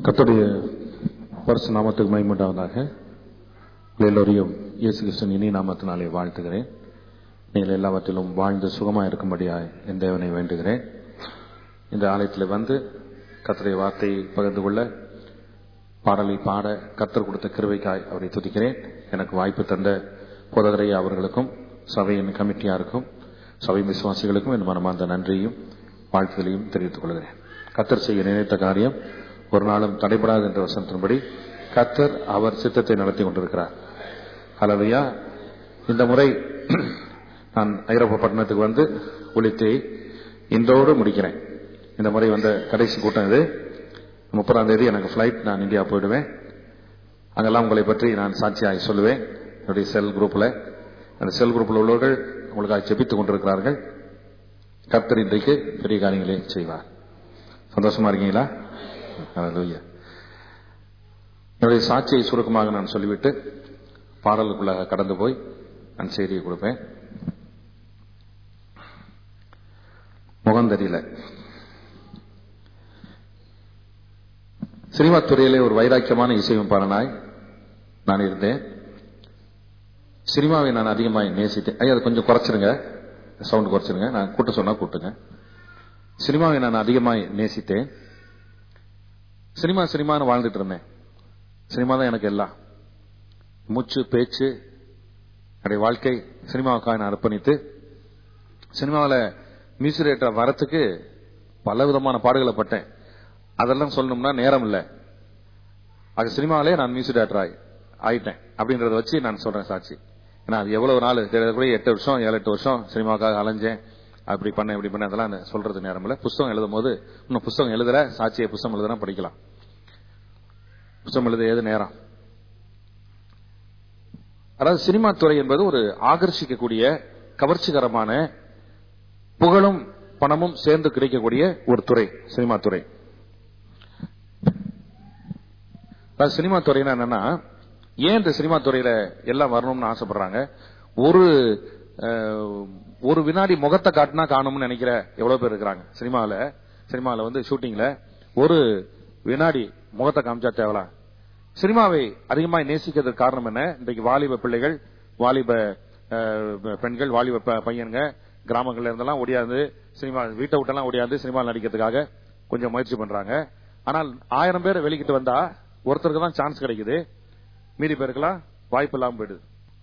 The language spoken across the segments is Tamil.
கர்த்தருடைய பரிசு நாமத்துக்கு மகிமையுண்டாவதாக உங்கள் எல்லோரையும் இயேசு கிறிஸ்துவின் இனி நாமத்தினாலே வாழ்த்துகிறேன் நீங்கள் எல்லாவற்றிலும் வாழ்ந்து சுகமாக இருக்கும்படியாய் என் தேவனை வேண்டுகிறேன் இந்த ஆலயத்தில் வந்து கர்த்தருடைய வார்த்தையை பகிர்ந்து கொள்ள பாடலை பாட கர்த்தர் கொடுத்த கிருபைக்காய் அவரை துதிக்கிறேன் எனக்கு வாய்ப்பு தந்த போதகரை அவர்களுக்கும் சபையின் கமிட்டியாருக்கும் சபை விசுவாசிகளுக்கும் என் மனமார்ந்த நன்றியையும் வாழ்த்துதலையும் தெரிவித்துக் கொள்கிறேன் கத்தர் செய்ய நினைத்த காரியம் ஒரு நாளும் தடைபடாது என்ற வசனத்தின்படி கத்தர் அவர் சித்தத்தை நடத்தி கொண்டிருக்கிறார் ஹலவையா இந்த முறை நான் ஐரோப்பா பட்டணத்துக்கு வந்து ஒழித்தை இன்றோடு முடிக்கிறேன் இந்த முறை வந்த கடைசி கூட்டம் இது முப்பதாம் தேதி எனக்கு ஃபிளைட் நான் இந்தியா போயிடுவேன் அங்கெல்லாம் உங்களை பற்றி நான் சாட்சியாக சொல்லுவேன் என்னுடைய செல் குரூப்ல அந்த செல் குரூப்பில் உள்ளவர்கள் உங்களுக்காக ஜெபித்துக் கொண்டிருக்கிறார்கள் கர்த்தர் இன்றைக்கு பெரிய காரியங்களை செய்வார் சந்தோஷமா இருக்கீங்களா Hallelujah. என்னுடைய சாட்சியை சுருக்கமாக நான் சொல்லிவிட்டு பாடலுக்குள்ளாக கடந்து போய் நான் செய்தியை கொடுப்பேன் முகம் தெரியல சினிமா துறையிலே ஒரு வைராக்கியமான இசையமைப்பாளனாய் நான் இருந்தேன் சினிமாவை நான் அதிகமாக நேசித்தேன் ஐயா அதை கொஞ்சம் குறைச்சிருங்க சவுண்ட் குறைச்சிருங்க நான் கூட்ட சொன்னா கூட்டுங்க சினிமாவை நான் அதிகமாக நேசித்தேன் சினிமா சினிமான்னு வாழ்ந்துட்டு இருந்தேன் சினிமா தான் எனக்கு எல்லாம் மூச்சு பேச்சு என்னுடைய வாழ்க்கை சினிமாவுக்காக நான் அர்ப்பணித்து சினிமாவில் மியூசிக் ரேட்டர் வரத்துக்கு பல விதமான பாடுகளை பட்டேன் அதெல்லாம் சொல்லணும்னா நேரம் இல்லை அது சினிமாவிலே நான் மியூசிக் டேரக்டர் ஆகி ஆயிட்டேன் அப்படின்றத வச்சு நான் சொல்றேன் சாட்சி ஏன்னா அது எவ்வளவு நாள் கூட எட்டு வருஷம் ஏழு எட்டு வருஷம் சினிமாவுக்காக அலைஞ்சேன் அப்படி பண்ண இப்படி பண்ண அதெல்லாம் சொல்றது நேரம் இல்லை புஸ்தகம் எழுதும் போது இன்னும் புஸ்தகம் எழுதுற சாட்சியை புஸ்தகம் எழுதுனா படிக்கலாம் புஸ்தகம் எழுத ஏது நேரம் அதாவது சினிமா துறை என்பது ஒரு ஆகர்ஷிக்கக்கூடிய கவர்ச்சிகரமான புகழும் பணமும் சேர்ந்து கிடைக்கக்கூடிய ஒரு துறை சினிமா துறை அதாவது சினிமா துறைனா என்னன்னா ஏன் இந்த சினிமா துறையில எல்லாம் வரணும்னு ஆசைப்படுறாங்க ஒரு ஒரு வினாடி முகத்தை காட்டினா காணும்னு நினைக்கிற எவ்வளவு பேர் இருக்கிறாங்க சினிமாவில் சினிமாவில் வந்து ஷூட்டிங்ல ஒரு வினாடி முகத்தை காமிச்சா தேவலாம் சினிமாவை அதிகமாக நேசிக்கிறதுக்கு காரணம் என்ன இன்றைக்கு வாலிப பிள்ளைகள் வாலிப பெண்கள் வாலிப பையனுங்க கிராமங்கள்ல இருந்தெல்லாம் ஒடியாது சினிமா வீட்டை விட்டெல்லாம் ஒடியாது சினிமா நடிக்கிறதுக்காக கொஞ்சம் முயற்சி பண்றாங்க ஆனால் ஆயிரம் பேர் வெளிக்கிட்டு வந்தா ஒருத்தருக்கு தான் சான்ஸ் கிடைக்குது மீதி பேருக்கெல்லாம் வாய்ப்பு இல்லாம போயிடுது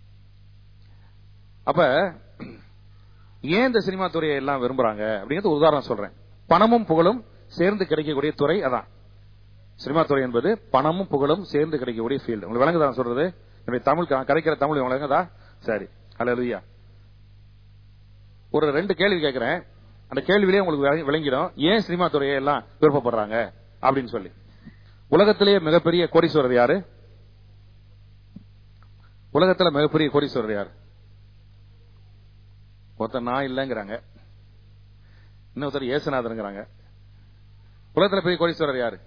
அப்ப ஏன் இந்த சினிமா துறையை எல்லாம் விரும்புறாங்க அப்படிங்கிறது உதாரணம் சொல்றேன் பணமும் புகழும் சேர்ந்து கிடைக்கக்கூடிய துறை அதான் சினிமா துறை என்பது பணமும் புகழும் சேர்ந்து கிடைக்கக்கூடிய ஃபீல்டு உங்களுக்கு விளங்குதான் சொல்றது என்னுடைய தமிழ் கிடைக்கிற தமிழ் விளங்குதா சரி ஹலோ லுய்யா ஒரு ரெண்டு கேள்வி கேட்கிறேன் அந்த கேள்வியிலே உங்களுக்கு விளங்கிடும் ஏன் சினிமா துறையை எல்லாம் விருப்பப்படுறாங்க அப்படின்னு சொல்லி உலகத்திலேயே மிகப்பெரிய கோடீஸ்வரர் யாரு உலகத்துல மிகப்பெரிய கோடீஸ்வரர் யாரு ஒருத்தர் நான் இல்லைங்கிறாங்க இன்னொருத்தர் ஏசுநாதனுங்கிறாங்க உலகத்துல பெரிய கோடீஸ்வரர் யாரு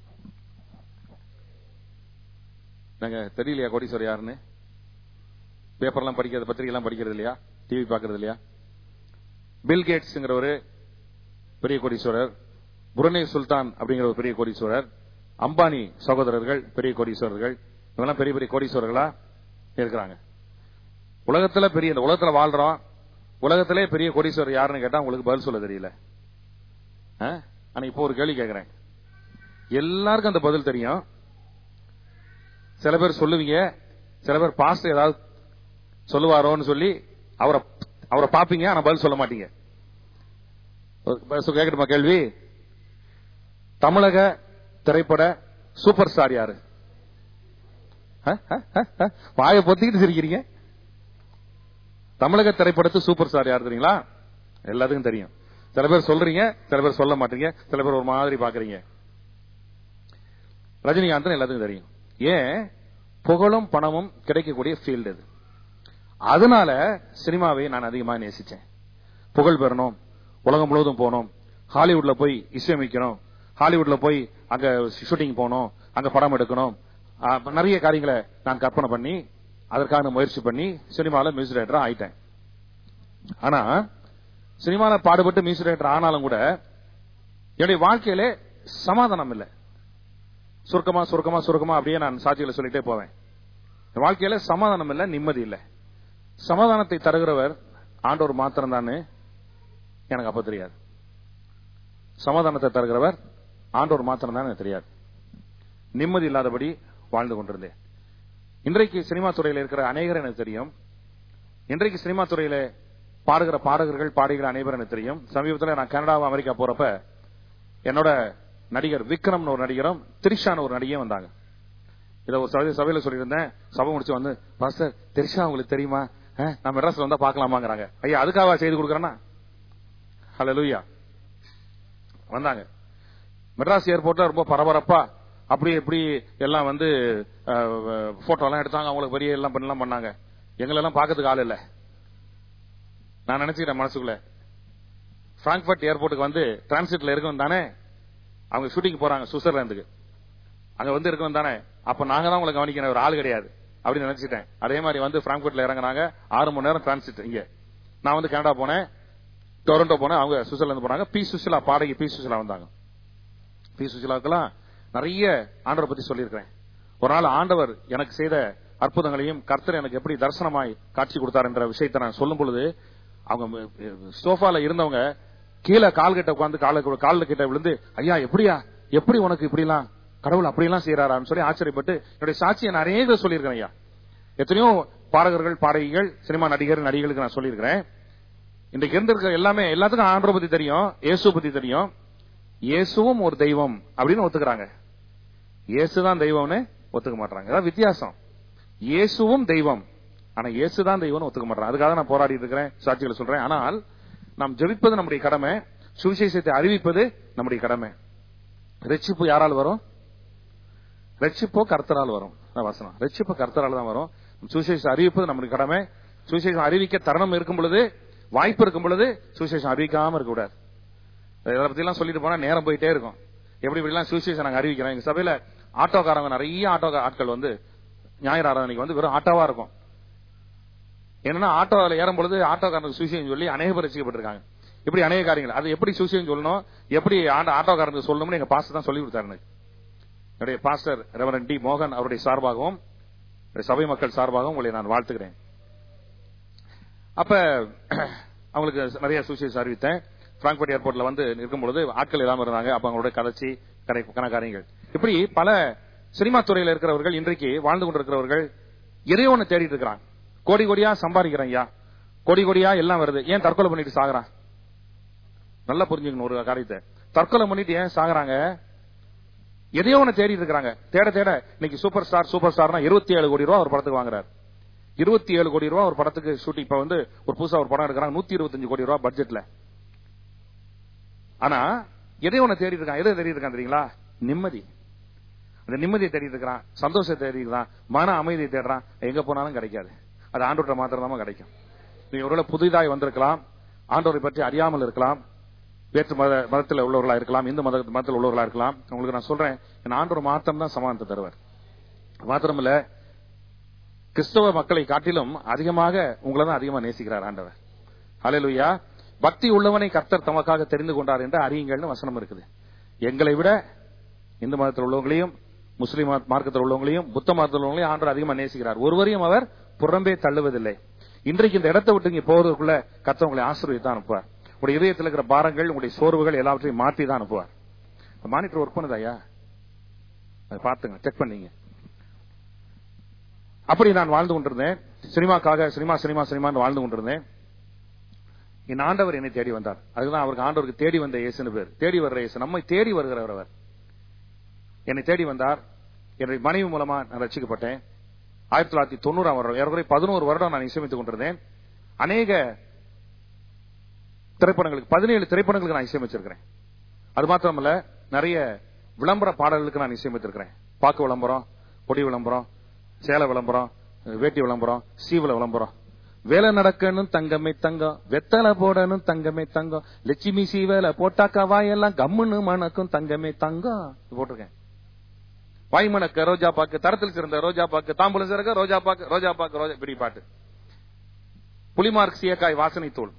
நாங்க தெரியலையா கோடீஸ்வரர் யாருன்னு பேப்பர்லாம் படிக்கிறது பத்திரிகை எல்லாம் படிக்கிறது இல்லையா டிவி பாக்குறது இல்லையா பில் கேட்ஸ்ங்கிறவரு பெரிய கோடீஸ்வரர் புரணே சுல்தான் அப்படிங்கிற ஒரு பெரிய கோடீஸ்வரர் அம்பானி சகோதரர்கள் பெரிய கோடீஸ்வரர்கள் இவெல்லாம் பெரிய பெரிய கோடீஸ்வரர்களா இருக்கிறாங்க உலகத்துல பெரிய இந்த உலகத்துல வாழ்றோம் உலகத்திலே பெரிய கோடீஸ்வரர் யாருன்னு கேட்டா உங்களுக்கு பதில் சொல்ல தெரியல ஆனா இப்போ ஒரு கேள்வி கேட்கிறேன் எல்லாருக்கும் அந்த பதில் தெரியும் சில பேர் சொல்லுவீங்க சில பேர் பாஸ்ட் ஏதாவது சொல்லுவாரோன்னு சொல்லி அவரை அவரை பாப்பீங்க ஆனா பதில் சொல்ல மாட்டீங்க கேட்கட்டுமா கேள்வி தமிழக திரைப்பட சூப்பர் ஸ்டார் யாரு வாய பொத்திக்கிட்டு சிரிக்கிறீங்க தமிழக திரைப்படத்து சூப்பர் ஸ்டார் யார் தெரியுங்களா எல்லாத்துக்கும் தெரியும் சில பேர் சொல்றீங்க சில பேர் சொல்ல மாட்டீங்க சில பேர் ஒரு மாதிரி பாக்குறீங்க ரஜினிகாந்த் எல்லாத்துக்கும் தெரியும் ஏன் புகழும் பணமும் கிடைக்கக்கூடிய ஃபீல்டு இது அதனால சினிமாவை நான் அதிகமாக நேசிச்சேன் புகழ் பெறணும் உலகம் முழுவதும் போனோம் ஹாலிவுட்ல போய் இசையமைக்கணும் ஹாலிவுட்ல போய் அங்க ஷூட்டிங் போகணும் அங்க படம் எடுக்கணும் நிறைய காரியங்களை நான் கற்பனை பண்ணி அதற்கான முயற்சி பண்ணி சினிமாவில் மியூசிக் டைரக்டர் ஆயிட்டேன் ஆனா சினிமாவில் பாடுபட்டு மியூசிக் டைரக்டர் ஆனாலும் கூட என்னுடைய வாழ்க்கையிலே சமாதானம் இல்லை சுருக்கமா சுருக்கமா சுருக்கமா அப்படியே நான் சாட்சிகளை சொல்லிட்டே போவேன் என் வாழ்க்கையில சமாதானம் இல்ல நிம்மதி இல்ல சமாதானத்தை தருகிறவர் ஆண்டவர் மாத்திரம் எனக்கு அப்ப தெரியாது சமாதானத்தை தருகிறவர் ஆண்டவர் மாத்திரம் தான் எனக்கு தெரியாது நிம்மதி இல்லாதபடி வாழ்ந்து கொண்டிருந்தேன் இன்றைக்கு சினிமா துறையில இருக்கிற அநேகர் எனக்கு தெரியும் இன்றைக்கு சினிமா துறையில பாடுகிற பாடகர்கள் பாடுகிற அனைவரும் எனக்கு தெரியும் சமீபத்தில் நான் கனடா அமெரிக்கா போறப்ப என்னோட நடிகர் விக்ரம்னு ஒரு நடிகரும் திரிஷான்னு ஒரு நடிகையும் வந்தாங்க இதை ஒரு சபை சபையில சொல்லியிருந்தேன் சபை முடிச்சு வந்து பாஸ்டர் திரிஷா உங்களுக்கு தெரியுமா அஹ், நான் மெட்ராஸ்ல வந்தா பாக்கலாமாங்கிறாங்க ஐயா அதுக்காக செய்து கொடுக்கறேன்னா ஹலோ லூயா வந்தாங்க மெட்ராஸ் ஏர்போர்ட்ல ரொம்ப பரபரப்பா அப்படி இப்படி எல்லாம் வந்து போட்டோ எல்லாம் எடுத்தாங்க அவங்களுக்கு பெரிய எல்லாம் பண்ணலாம் பண்ணாங்க எங்களெல்லாம் பார்க்கறதுக்கு ஆள் இல்ல நான் நினைச்சுக்கிட்டேன் மனசுக்குள்ள பிராங்க்பர்ட் ஏர்போர்ட்டுக்கு வந்து டிரான்சிட்ல இருக்கணும் தானே அவங்க ஷூட்டிங் போறாங்க சுவிட்சர்லாந்துக்கு அங்க வந்து இருக்கணும் தானே அப்ப நாங்க தான் உங்களை கவனிக்கிற ஒரு ஆள் கிடையாது அப்படின்னு நினைச்சிட்டேன் அதே மாதிரி வந்து பிராங்க்பர்ட்ல இறங்குனாங்க ஆறு மணி நேரம் டிரான்சிட் இங்க நான் வந்து கனடா போனேன் டொரண்டோ போனேன் அவங்க சுவிட்சர்லாந்து போனாங்க பி சுசிலா பாடகி பி சுசிலா வந்தாங்க பி சுசிலாவுக்கெல்லாம் நிறைய ஆண்டவரை பத்தி சொல்லியிருக்கிறேன் ஒரு நாள் ஆண்டவர் எனக்கு செய்த அற்புதங்களையும் கர்த்தர் எனக்கு எப்படி தரிசனமாய் காட்சி கொடுத்தார் என்ற விஷயத்தை நான் சொல்லும் பொழுது அவங்க சோஃபால இருந்தவங்க கீழே கால் கிட்ட உட்காந்து கால கால்ல கிட்ட விழுந்து ஐயா எப்படியா எப்படி உனக்கு இப்படிலாம் கடவுள் அப்படியெல்லாம் செய்யறாரான்னு சொல்லி ஆச்சரியப்பட்டு என்னுடைய சாட்சியை நான் நிறைய சொல்லியிருக்கிறேன் ஐயா எத்தனையோ பாடகர்கள் பாடகிகள் சினிமா நடிகர் நடிகர்களுக்கு நான் சொல்லியிருக்கிறேன் இன்றைக்கு இருந்திருக்கிற எல்லாமே எல்லாத்துக்கும் ஆண்டரை பத்தி தெரியும் இயேசு பத்தி தெரியும் இயேசுவும் ஒரு தெய்வம் அப்படின்னு ஒத்துக்கிறாங்க இயேசுதான் தெய்வம்னு ஒத்துக்க மாட்டாங்க அதான் வித்தியாசம் இயேசுவும் தெய்வம் ஆனா இயேசுதான் தெய்வம்னு ஒத்துக்க மாட்டாங்க அதுக்காக நான் போராடிட்டு இருக்கிறேன் சாட்சிகளை சொல்றேன் ஆனால் நாம் ஜெபிப்பது நம்முடைய கடமை சுவிசேஷத்தை அறிவிப்பது நம்முடைய கடமை ரட்சிப்பு யாரால் வரும் ரட்சிப்போ கர்த்தரால் வரும் அதான் வசனம் ரட்சிப்பு கர்த்தரால் தான் வரும் சுவிசேஷம் அறிவிப்பது நம்முடைய கடமை சுவிசேஷம் அறிவிக்க தருணம் இருக்கும் பொழுது வாய்ப்பு இருக்கும் பொழுது சுவிசேஷம் அறிவிக்காம இருக்க கூடாது இதை பத்தி எல்லாம் சொல்லிட்டு போனா நேரம் போயிட்டே இருக்கும் எப்படி இப்படி எல்லாம் சுவிசேஷம் நாங்க அறிவிக்கிறோம் எங்க சபையில ஆட்டோக்காரங்க நிறைய ஆட்டோ ஆட்கள் வந்து ஞாயிறு ஆராதனைக்கு வந்து வெறும் ஆட்டோவா இருக்கும் என்னன்னா ஆட்டோவில் ஏறும் பொழுது ஆட்டோக்காரனுக்கு சுவிசேஷம் சொல்லி அநேக பேர் ரசிக்கப்பட்டிருக்காங்க இப்படி அநேக காரியங்கள் அது எப்படி சுவிசேஷம் சொல்லணும் எப்படி ஆண்ட- ஆட்டோக்காரனுக்கு சொல்லணும்னு எங்க பாஸ்டர் தான் சொல்லி கொடுத்தாரு எனக்கு என்னுடைய பாஸ்டர் ரெவரன் டி மோகன் அவருடைய சார்பாகவும் என்னுடைய சபை மக்கள் சார்பாகவும் உங்களை நான் வாழ்த்துகிறேன் அப்ப அவங்களுக்கு நிறைய சுவிசேஷம் அறிவித்தேன் பிராங்க்பர்ட் ஏர்போர்ட்ல வந்து இருக்கும் பொழுது ஆட்கள் இல்லாம இருந்தாங்க அப்ப அவங்களோட கதைச்சி கடை கணக்காரியங்கள் இப்படி பல சினிமா துறையில இருக்கிறவர்கள் இன்றைக்கு வாழ்ந்து கொண்டிருக்கிறவர்கள் இறைவனை தேடிட்டு இருக்கிறாங்க கோடி கோடியா சம்பாதிக்கிறேன் ஐயா கோடி கோடியா எல்லாம் வருது ஏன் தற்கொலை பண்ணிட்டு சாகுறான் நல்லா புரிஞ்சுக்கணும் ஒரு காரியத்தை தற்கொலை பண்ணிட்டு ஏன் சாகுறாங்க எதையோ ஒண்ணு தேடிட்டு இருக்காங்க தேட தேட இன்னைக்கு சூப்பர் ஸ்டார் சூப்பர் ஸ்டார்னா இருபத்தி ஏழு கோடி ரூபா ஒரு படத்துக்கு வாங்குறாரு இருபத்தி ஏழு கோடி ரூபா ஒரு படத்துக்கு ஷூட்டிங் இப்ப வந்து ஒரு புதுசா ஒரு படம் எடுக்கிறாங்க நூத்தி இருபத்தஞ்சு கோடி ரூபா பட்ஜெட்ல ஆனா எதை ஒண்ணு தேடி இருக்கான் எதை தேடி இருக்கான் தெரியுங்களா நிம்மதி அந்த நிம்மதியை தேடிட்டு இருக்கிறான் சந்தோஷத்தை தேடி இருக்கான் மன அமைதியை தேடுறான் எங்க போனாலும் கிடைக்காது அது ஆண்டோட்ட மாத்திரம் தான் கிடைக்கும் நீங்க ஒருவேளை புதிதாய் வந்திருக்கலாம் ஆண்டோரை பற்றி அறியாமல் இருக்கலாம் வேற்று மத மதத்தில் உள்ளவர்களா இருக்கலாம் இந்து மத மதத்தில் உள்ளவர்களா இருக்கலாம் உங்களுக்கு நான் சொல்றேன் என் ஆண்டோர் மாத்திரம் தான் சமாதானத்தை தருவார் மாத்திரமில்ல கிறிஸ்தவ மக்களை காட்டிலும் அதிகமாக உங்களை தான் அதிகமா நேசிக்கிறார் ஆண்டவர் ஹalleluya பக்தி உள்ளவனை கர்த்தர் தமக்காக தெரிந்து கொண்டார் என்று அறியுங்கள்னு வசனம் இருக்குது எங்களை விட இந்து மதத்தில் உள்ளவங்களையும் முஸ்லிம் மத- மார்க்கத்தில் உள்ளவங்களையும் புத்த மதத்தில் உள்ளவங்களையும் ஆண்டவர் அதிகமா நேசிக்கிறார் ஒருவரையும் அவர் புறம்பே தள்ளுவதில்லை இன்றைக்கு இந்த இடத்தை விட்டு இங்க போவதற்குள்ள கர்த்தர் உங்களை ஆசீர்வதித்து தான் அனுப்புவார் உங்களுடைய இதயத்தில் இருக்கிற பாரங்கள் உங்களுடைய சோர்வுகள் எல்லாவற்றையும் மாற்றி தான் அனுப்புவார் மானிட்டர் ஒர்க் பண்ணுதா ஐயா அதை பார்த்துங்க செக் பண்ணீங்க அப்படி நான் வாழ்ந்து கொண்டிருந்தேன் சினிமாக்காக சினிமா சினிமா சினிமான்னு வாழ்ந்து கொண்டிருந்தேன் என் ஆண்டவர் என்னை தேடி வந்தார் அதுதான் அவருக்கு ஆண்டவருக்கு தேடி வந்த இயேசுன்னு பேர் தேடி வர்ற இயேசு நம்மை தேடி வருகிறவர் அவர் என்னை தேடி வந்தார் என்னுடைய மனைவி மூலமா நான் ரசிக்கப்பட்டேன் ஆயிரத்தி தொள்ளாயிரத்தி தொண்ணூறாம் வருடம் ஏறக்குறைய பதினோரு வருடம் நான் இசையமைத்துக் கொண்டிருந்தேன் அநேக திரைப்படங்களுக்கு பதினேழு திரைப்படங்களுக்கு நான் இசையமைச்சிருக்கிறேன் அது மாத்திரமல்ல நிறைய விளம்பர பாடல்களுக்கு நான் இசையமைத்திருக்கிறேன் பாக்கு விளம்பரம் பொடி விளம்பரம் சேலை விளம்பரம் வேட்டி விளம்பரம் சீவல விளம்பரம் வேலை நடக்கணும் தங்கமே தங்கம் வெத்தலை போடணும் தங்கமே தங்கம் லட்சுமி சீவல போட்டாக்கா வாயெல்லாம் கம்முன்னு மணக்கும் தங்கமே தங்கம் இது போட்டிருக்கேன் வாய் மணக்க ரோஜா பாக்கு தரத்தில் சிறந்த ரோஜா பாக்கு தாம்பூலம் சிறக்க ரோஜா பாக்கு ரோஜா பாக்கு ரோஜா இப்படி பாட்டு புலிமார்க் சீயக்காய் வாசனை தூள்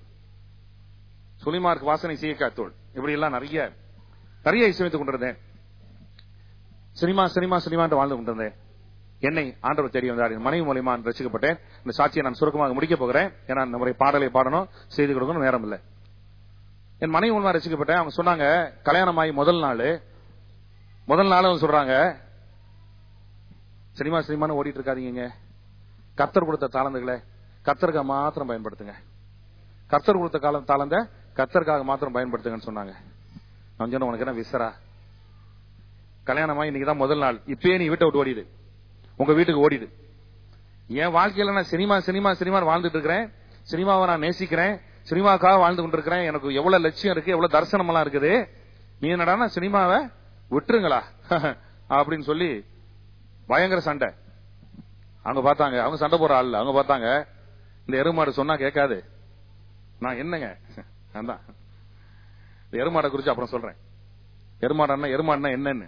சுலிமார்க் வாசனை சீயக்காய் தூள் இப்படி எல்லாம் நிறைய நிறைய இசையமைத்துக் கொண்டிருந்தேன் சினிமா சினிமா சினிமான்னு வாழ்ந்து கொண்டிருந்தேன் என்னை ஆண்டவர் தேடி வந்தார் என் மனைவி மூலியமா நான் ரசிக்கப்பட்டேன் இந்த சாட்சியை நான் சுருக்கமாக முடிக்க போகிறேன் ஏன்னா இந்த முறை பாடலை பாடணும் செய்து கொடுக்கணும் நேரம் இல்லை என் மனைவி மூலமா ரசிக்கப்பட்டேன் அவங்க சொன்னாங்க கல்யாணம் ஆகி முதல் நாள் முதல் நாள் அவங்க சொல்றாங்க சினிமா சினிமான்னு ஓடிட்டு இருக்காதீங்க கர்த்தர் கொடுத்த தாளந்துகளை கர்த்தருக்காக மாத்திரம் பயன்படுத்துங்க கர்த்தர் கொடுத்த காலம் தாளந்த கர்த்தருக்காக மாத்திரம் பயன்படுத்துங்கன்னு சொன்னாங்க நான் சொன்ன உனக்கு என்ன விசரா கல்யாணமா இன்னைக்கு தான் முதல் நாள் இப்பயே நீ வீட்டை விட்டு ஓடிடு உங்க வீட்டுக்கு ஓடிடு என் வாழ்க்கையில நான் சினிமா சினிமா சினிமா வாழ்ந்துட்டு இருக்கிறேன் சினிமாவை நான் நேசிக்கிறேன் சினிமாக்காக வாழ்ந்து கொண்டிருக்கிறேன் எனக்கு எவ்வளவு லட்சியம் இருக்கு எவ்வளவு தரிசனம் எல்லாம் இருக்குது நீ என்னடா சினிமாவை விட்டுருங்களா அப்படின்னு சொல்லி பயங்கர சண்டை அவங்க பார்த்தாங்க அவங்க சண்டை போற ஆள் அவங்க பார்த்தாங்க இந்த எருமாடு சொன்னா கேட்காது நான் என்னங்க அதான் இந்த எருமாடை குறிச்சு அப்புறம் சொல்றேன் எருமாடன்னா எருமாடுனா என்னன்னு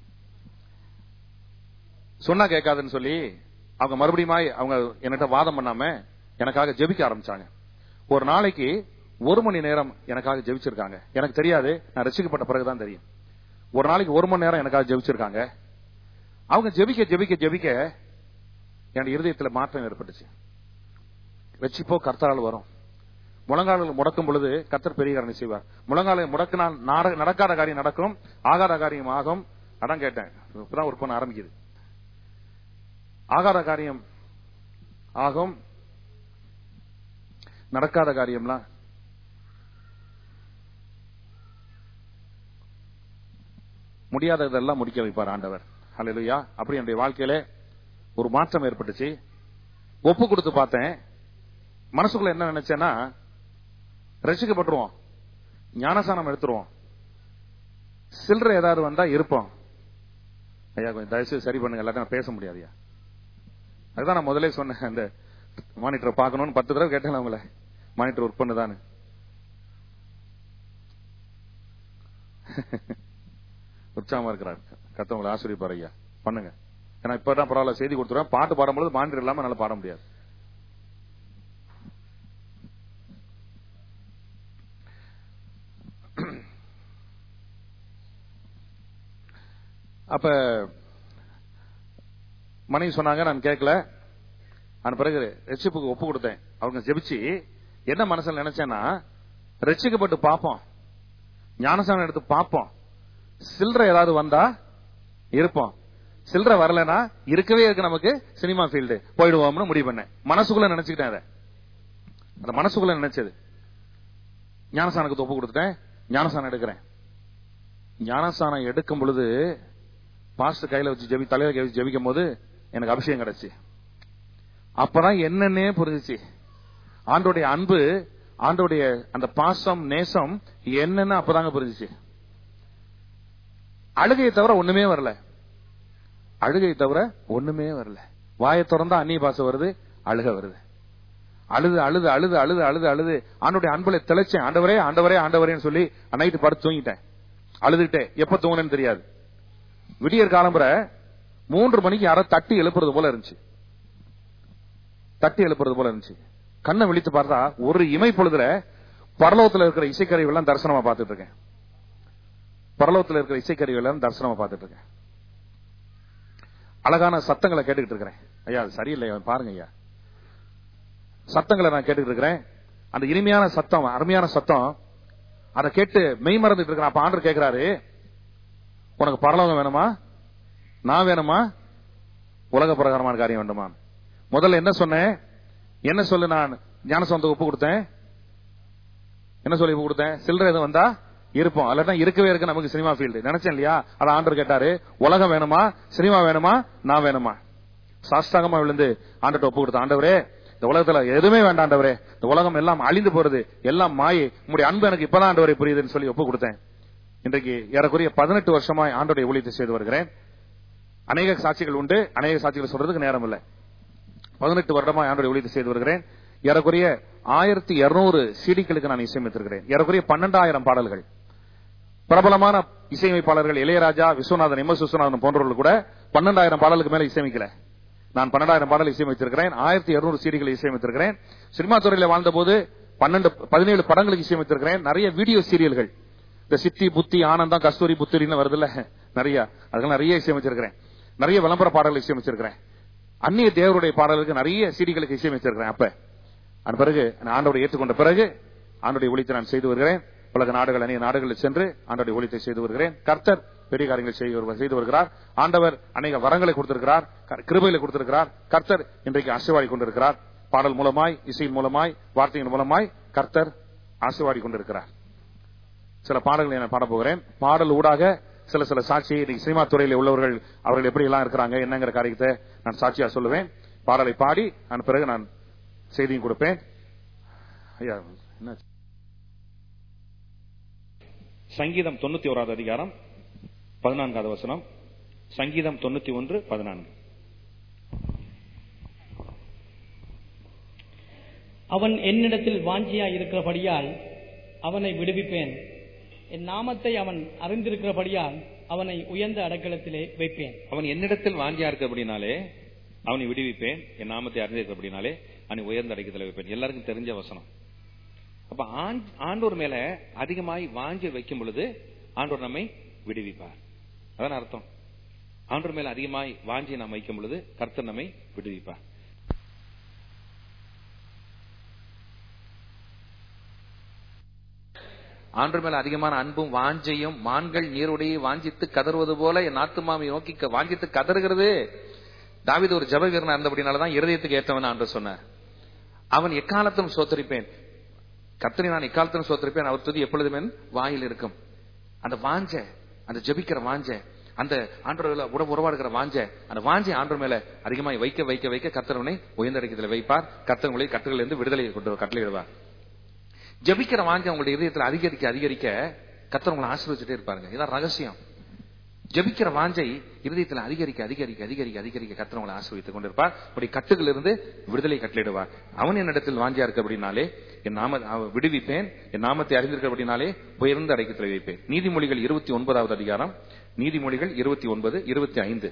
சொன்னா கேட்காதுன்னு சொல்லி அவங்க மறுபடியும் அவங்க என்கிட்ட வாதம் பண்ணாம எனக்காக ஜெபிக்க ஆரம்பிச்சாங்க ஒரு நாளைக்கு ஒரு மணி நேரம் எனக்காக ஜெபிச்சிருக்காங்க எனக்கு தெரியாது நான் ரசிக்கப்பட்ட பிறகுதான் தெரியும் ஒரு நாளைக்கு ஒரு மணி நேரம் எனக்காக ஜெபிச்சிருக்காங்க அவங்க ஜெபிக்க ஜெபிக்க ஜெபிக்க என் இருதயத்துல மாற்றம் ஏற்பட்டுச்சு ரட்சிப்போ கர்த்தரால் வரும் முழங்காலில் முடக்கும் பொழுது கர்த்தர் பெரிய காரணம் செய்வார் முழங்காலை முடக்கினால் நாட- நடக்காத காரியம் நடக்கும் ஆகாத காரியம் ஆகும் அதான் கேட்டேன் இப்பதான் ஒரு பொண்ணு ஆரம்பிக்குது ஆகாத காரியம் ஆகும் நடக்காத காரியம்லாம் முடியாததெல்லாம் முடிக்க வைப்பார் ஆண்டவர் ஹalleluya அப்படி என்னுடைய வாழ்க்கையில ஒரு மாற்றம் ஏற்பட்டுச்சு ஒப்பு கொடுத்து பார்த்தேன் மனசுக்குள்ள என்ன நினைச்சேன்னா ரசிக்கப்பட்டுருவோம் ஞானசானம் எடுத்துருவோம் சில்லறை ஏதாவது வந்தா இருப்போம் ஐயா கொஞ்சம் தயவுசெய்து சரி பண்ணுங்க எல்லாத்தையும் பேச முடியாதுயா அதுதான் நான் முதல்ல சொன்னேன் அந்த மானிட்டரை பார்க்கணும்னு பத்து தடவை கேட்டேன் அவங்கள மானிட்டர் ஒர்க் பண்ணுதான்னு உற்சாகமா இருக்கிறார் கத்தவங்களை ஆசிரியப்பார் ஐயா பண்ணுங்க ஏன்னா இப்பதான் பரவாயில்ல செய்தி கொடுத்துருவேன் பாட்டு பாடும்போது மானிட்டர் இல்லாம என்னால பாட முடியாது அப்ப மனைவி சொன்னாங்க நான் கேட்கல அந்த பிறகு ரட்சிப்புக்கு ஒப்பு கொடுத்தேன் அவங்க ஜெபிச்சு என்ன மனசுல நினைச்சேன்னா ரட்சிக்கப்பட்டு பார்ப்போம் ஞானசானம் எடுத்து பார்ப்போம் சில்லறை ஏதாவது வந்தா இருப்போம் சில்லறை வரலனா இருக்கவே இருக்கு நமக்கு சினிமா ஃபீல்டு போயிடுவோம்னு முடிவு பண்ணேன் மனசுக்குள்ள நினைச்சுக்கிட்டேன் அதை அந்த மனசுக்குள்ள நினைச்சது ஞானசானத்துக்கு ஒப்பு கொடுத்துட்டேன் ஞானசானம் எடுக்கிறேன் ஞானசானம் எடுக்கும் பொழுது பாஸ்டர் கையில வச்சு ஜெபி தலையில கை வச்சு ஜெபிக்கும் போது எனக்கு அபிஷேகம் கிடைச்சு அப்பதான் என்னன்னே புரிஞ்சுச்சு ஆண்டோடைய அன்பு ஆண்டோடைய அந்த பாசம் நேசம் என்னன்னு அப்பதாங்க புரிஞ்சுச்சு அழுகையை தவிர ஒண்ணுமே வரல அழுகையை தவிர ஒண்ணுமே வரல வாயை திறந்தா அந்நிய பாசம் வருது அழுக வருது அழுது அழுது அழுது அழுது அழுது அழுது ஆண்டோடைய அன்புல தெளிச்சேன் ஆண்டவரே ஆண்டவரே ஆண்டவரேன்னு சொல்லி நைட்டு படுத்து தூங்கிட்டேன் அழுதுகிட்டேன் எப்ப தூங்கினேன்னு தெரியாது விடியற் காலம்புற மூன்று மணிக்கு யாரோ தட்டி எழுப்புறது போல இருந்துச்சு தட்டி எழுப்புறது போல இருந்துச்சு கண்ணை விழித்து பார்த்தா ஒரு இமை பொழுதுல பரலோகத்துல இருக்கிற இசைக்கருவிகள் எல்லாம் தரிசனமா பார்த்துட்டு இருக்கேன் பரலோகத்துல இருக்கிற இசைக்கருவிகள் எல்லாம் தரிசனமா பார்த்துட்டு இருக்கேன் அழகான சத்தங்களை கேட்டுக்கிட்டு இருக்கிறேன் ஐயா அது சரியில்லை பாருங்க ஐயா சத்தங்களை நான் கேட்டுக்கிட்டு இருக்கிறேன் அந்த இனிமையான சத்தம் அருமையான சத்தம் அதை கேட்டு மெய் மறந்துட்டு இருக்கிறேன் அப்ப ஆண்டர் கேட்கிறாரு உனக்கு பரலோகம் வேணுமா நான் வேணுமா உலக பிரகாரமான காரியம் வேண்டுமா முதல்ல என்ன சொன்னேன் என்ன சொல்லு நான் ஞான சொந்த ஒப்பு கொடுத்தேன் என்ன சொல்லி ஒப்பு கொடுத்தேன் சில்லறை எதுவும் வந்தா இருப்போம் அல்லட்டா இருக்கவே இருக்கு நமக்கு சினிமா ஃபீல்டு நினைச்சேன் இல்லையா அதை ஆண்டர் கேட்டாரு உலகம் வேணுமா சினிமா வேணுமா நான் வேணுமா சாஸ்தாகமா விழுந்து ஆண்டர்ட்ட ஒப்பு கொடுத்த ஆண்டவரே இந்த உலகத்துல எதுவுமே வேண்டாம் ஆண்டவரே இந்த உலகம் எல்லாம் அழிந்து போறது எல்லாம் மாயை உங்களுடைய அன்பு எனக்கு இப்பதான் ஆண்டவரை புரியுதுன்னு சொல்லி ஒப்பு கொடுத்தேன் இன்றைக்கு ஏறக்குறைய பதினெட்டு வருஷமாய் ஆண்டோடைய ஊழியத்தை செய்து வருகிறேன் அநேக சாட்சிகள் உண்டு அநேக சாட்சிகள் சொல்றதுக்கு நேரம் இல்லை பதினெட்டு வருடமா ஆண்டோடைய ஊழியத்தை செய்து வருகிறேன் ஏறக்குறைய ஆயிரத்தி இருநூறு சீடிகளுக்கு நான் இசையமைத்திருக்கிறேன் ஏறக்குறைய பன்னெண்டாயிரம் பாடல்கள் பிரபலமான இசையமைப்பாளர்கள் இளையராஜா விஸ்வநாதன் எம் எஸ் விஸ்வநாதன் போன்றவர்கள் கூட பன்னெண்டாயிரம் பாடலுக்கு மேல இசையமைக்கல நான் பன்னெண்டாயிரம் பாடல் இசையமைத்திருக்கிறேன் ஆயிரத்தி இருநூறு சீடிகளை இசையமைத்திருக்கிறேன் சினிமா துறையில வாழ்ந்த போது பன்னெண்டு பதினேழு படங்களுக்கு இசையமைத்திருக்கிறேன் நிறைய வீடியோ சீரியல்கள் இந்த சித்தி புத்தி ஆனந்தம் கஸ்தூரி புத்திரின்னு வருதுல்ல நிறைய அதுக்கெல்லாம் நிறைய இசையமைச்சிருக்கிறேன் நிறைய விளம்பர பாடல்கள் இசையமைச்சிருக்கிறேன் அந்நிய தேவருடைய பாடல்களுக்கு நிறைய சீடிகளுக்கு இசையமைச்சிருக்கிறேன் அப்ப அதன் பிறகு நான் ஆண்டவரை ஏற்றுக்கொண்ட பிறகு ஆண்டோடைய ஒழித்தை நான் செய்து வருகிறேன் உலக நாடுகள் அநேக நாடுகளில் சென்று ஆண்டோடைய ஒழித்தை செய்து வருகிறேன் கர்த்தர் பெரிய காரியங்களை செய்து வருவ- செய்து வருகிறார் ஆண்டவர் அநேக வரங்களை கொடுத்திருக்கிறார் க- கிருபைகளை கொடுத்திருக்கிறார் கர்த்தர் இன்றைக்கு ஆசீர்வாடி கொண்டிருக்கிறார் பாடல் மூலமாய் இசையின் மூலமாய் வார்த்தையின் மூலமாய் கர்த்தர் ஆசீர்வாடி கொண்டிருக்கிறார் சில பாடல்களை நான் பாட போகிறேன் பாடல் ஊடாக சில சில சாட்சியை இன்னைக்கு சினிமா துறையில உள்ளவர்கள் அவர்கள் எப்படி எல்லாம் இருக்கிறாங்க என்னங்கிற காரியத்தை நான் சாட்சியா சொல்லுவேன் பாடலை பாடி அதன் பிறகு நான் செய்தியும் கொடுப்பேன் ஐயா என்ன சங்கீதம் தொண்ணூத்தி ஓராவது அதிகாரம் பதினான்காவது வசனம் சங்கீதம் தொண்ணூத்தி ஒன்று பதினான்கு அவன் என்னிடத்தில் வாஞ்சியாய் இருக்கிறபடியால் அவனை விடுவிப்பேன் என் நாமத்தை அவன் அறிந்திருக்கிறபடியால் அவனை உயர்ந்த அடக்கலத்திலே வைப்பேன் அவன் என்னிடத்தில் வாஞ்சியா இருக்கிறபடினாலே அவனை விடுவிப்பேன் என் நாமத்தை அறிந்திருக்கிறபடினாலே அவனை உயர்ந்த அடைக்கத்தில் வைப்பேன் எல்லாருக்கும் தெரிஞ்ச வசனம் அப்ப ஆண்- ஆண்டவர் மேல அதிகமாய் வாஞ்சி வைக்கும் பொழுது ஆண்டவர் நம்மை விடுவிப்பார் அதான் அர்த்தம் ஆண்டவர் மேல அதிகமாய் வாஞ்சி நாம் வைக்கும் பொழுது கர்த்தர் நம்மை விடுவிப்பார் ஆண்டவர் மேல அதிகமான அன்பும் வாஞ்சையும் மான்கள் நீருடையை வாஞ்சித்து கதறுவது போல என் ஆத்துமாவை நோக்கி க- வாஞ்சித்து கதறுகிறது தாவீது ஒரு ஜப வீரனா இருந்தபடினாலதான் இருதயத்துக்கு ஏற்றவன் ஆண்டு சொன்னார் அவன் எக்காலத்தும் சோத்தரிப்பேன் கர்த்தரை நான் எக்காலத்திலும் சோத்தரிப்பேன் அவர் துதி எப்பொழுதுமே என் வாயில் இருக்கும் அந்த வாஞ்ச அந்த ஜெபிக்கிற வாஞ்ச அந்த ஆண்டவர்ல உட உறவாடுகிற வாஞ்ச அந்த வாஞ்சை ஆண்டவர் மேல அதிகமாய் வைக்க வைக்க வைக்க கர்த்தரவனை உயர்ந்த இடத்துல வைப்பார் கர்த்தர் உங்களை கட்டுகளில் இருந்து விடுதலை கொண்டு கட்டளையிடுவார் ஜெபிக்கிற வாஞ்சை உங்களுடைய இதயத்தில் அதிகரிக்க அதிகரிக்க கர்த்தர் உங்களை ஆசீர்வதிச்சுட்டே இருப்பாருங்க இதான் ரகசியம் ஜெபிக்கிற வாஞ்சை இருதயத்தில் அதிகரிக்க அதிகரிக்க அதிகரிக்க அதிகரிக்க கர்த்தர் உங்களை ஆசீர்வதித்துக் கொண்டிருப்பார் உடைய கட்டுகளிலிருந்து விடுதலை கட்டளையிடுவார் அவன் என்னிடத்தில் வாஞ்சியா இருக்க அப்படின்னாலே என் நாம அவ- விடுவிப்பேன் என் நாமத்தை அறிந்திருக்க அப்படின்னாலே உயர்ந்த அடைக்கத்தில் வைப்பேன் நீதிமொழிகள் இருபத்தி ஒன்பதாவது அதிகாரம் நீதிமொழிகள் இருபத்தி ஒன்பது இருபத்தி ஐந்து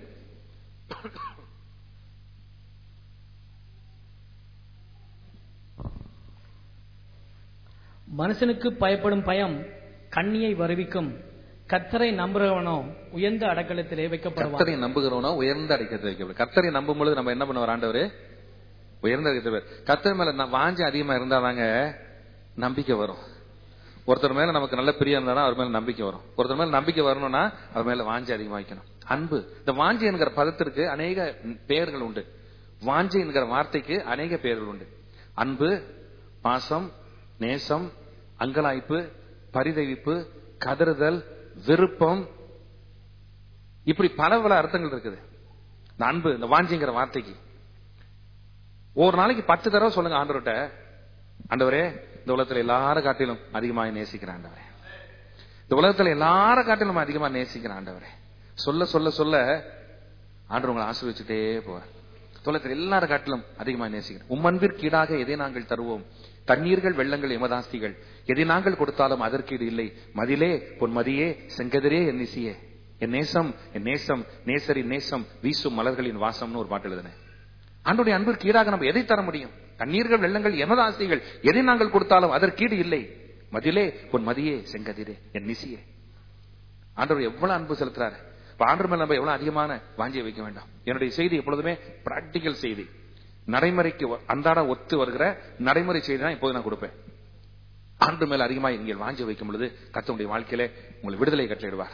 மனுஷனுக்கு பயப்படும் பயம் கண்ணியை வருவிக்கும் கத்தரை நம்புகிறவனோ உயர்ந்த அடக்கலத்திலே வைக்கப்படுவான் கர்த்தரை நம்புகிறவனோ உயர்ந்த அடைக்கத்தில் வைக்கப்படும் கர்த்தரை நம்பும் பொழுது நம்ம என்ன பண்ணுவார் ஆண்டவர் உயர்ந்த அடைக்கத்தில் கர்த்தர் மேல ந- வாஞ்சை அதிகமா இருந்தாதாங்க நம்பிக்கை வரும் ஒருத்தர் மேல நமக்கு நல்ல பிரியம் இருந்தா அவர் மேல நம்பிக்கை வரும் ஒருத்தர் மேல நம்பிக்கை வரணும்னா அவர் மேல வாஞ்சை அதிகமா வைக்கணும் அன்பு இந்த வாஞ்சை என்கிற பதத்திற்கு அநேக பெயர்கள் உண்டு வாஞ்சை என்கிற வார்த்தைக்கு அநேக பெயர்கள் உண்டு அன்பு பாசம் நேசம் அங்கலாய்ப்பு பரிதவிப்பு கதறுதல் விருப்பம் இப்படி பல பல அர்த்தங்கள் இருக்குது இந்த அன்பு இந்த வாஞ்சிங்கிற வார்த்தைக்கு ஒரு நாளைக்கு பத்து தடவை சொல்லுங்க ஆண்டவர்கிட்ட ஆண்டவரே இந்த உலகத்துல எல்லாரும் காட்டிலும் அதிகமாக நேசிக்கிறேன் ஆண்டவரே இந்த உலகத்துல எல்லாரும் காட்டிலும் அதிகமா நேசிக்கிறேன் ஆண்டவரே சொல்ல சொல்ல சொல்ல ஆண்டவர் உங்களை ஆசீர்வச்சுட்டே போவார் உலகத்தில் எல்லாரும் காட்டிலும் அதிகமாக நேசிக்கிறேன் உம் அன்பிற்கு ஈடாக எதை நாங்கள் தருவோம் தண்ணீர்கள் வெள்ளங்கள் எமதாஸ்திகள் எதை நாங்கள் கொடுத்தாலும் அதற்கீடு இல்லை மதிலே பொன் மதியே செங்கதிரே என் நிசியே என் நேசம் என் நேசம் நேசரின் நேசம் வீசும் மலர்களின் வாசம்னு ஒரு பாட்டு எழுதினேன் ஆண்டுடைய அன்பிற்கு ஈடாக நம்ம எதை தர முடியும் தண்ணீர்கள் வெள்ளங்கள் எமது ஆசைகள் எதை நாங்கள் கொடுத்தாலும் அதற்கீடு இல்லை மதிலே பொன் மதியே செங்கதிரே என் நிசியே ஆண்டவர் எவ்வளவு அன்பு செலுத்துறாரு இப்ப ஆண்டவர் மேல நம்ம எவ்வளவு அதிகமான வாஞ்சியை வைக்க வேண்டாம் என்னுடைய செய்தி எப்பொழுதுமே பிராக்டிக்கல் செய்தி நடைமுறைக்கு வ- அன்றாட ஒத்து வருகிற நடைமுறை செய்தி தான் இப்போது நான் கொடுப்பேன் ஆண்டு மேல அதிகமாக நீங்கள் வாஞ்சி வைக்கும் பொழுது கத்தனுடைய வாழ்க்கையில உங்களை விடுதலை கட்டளையிடுவார்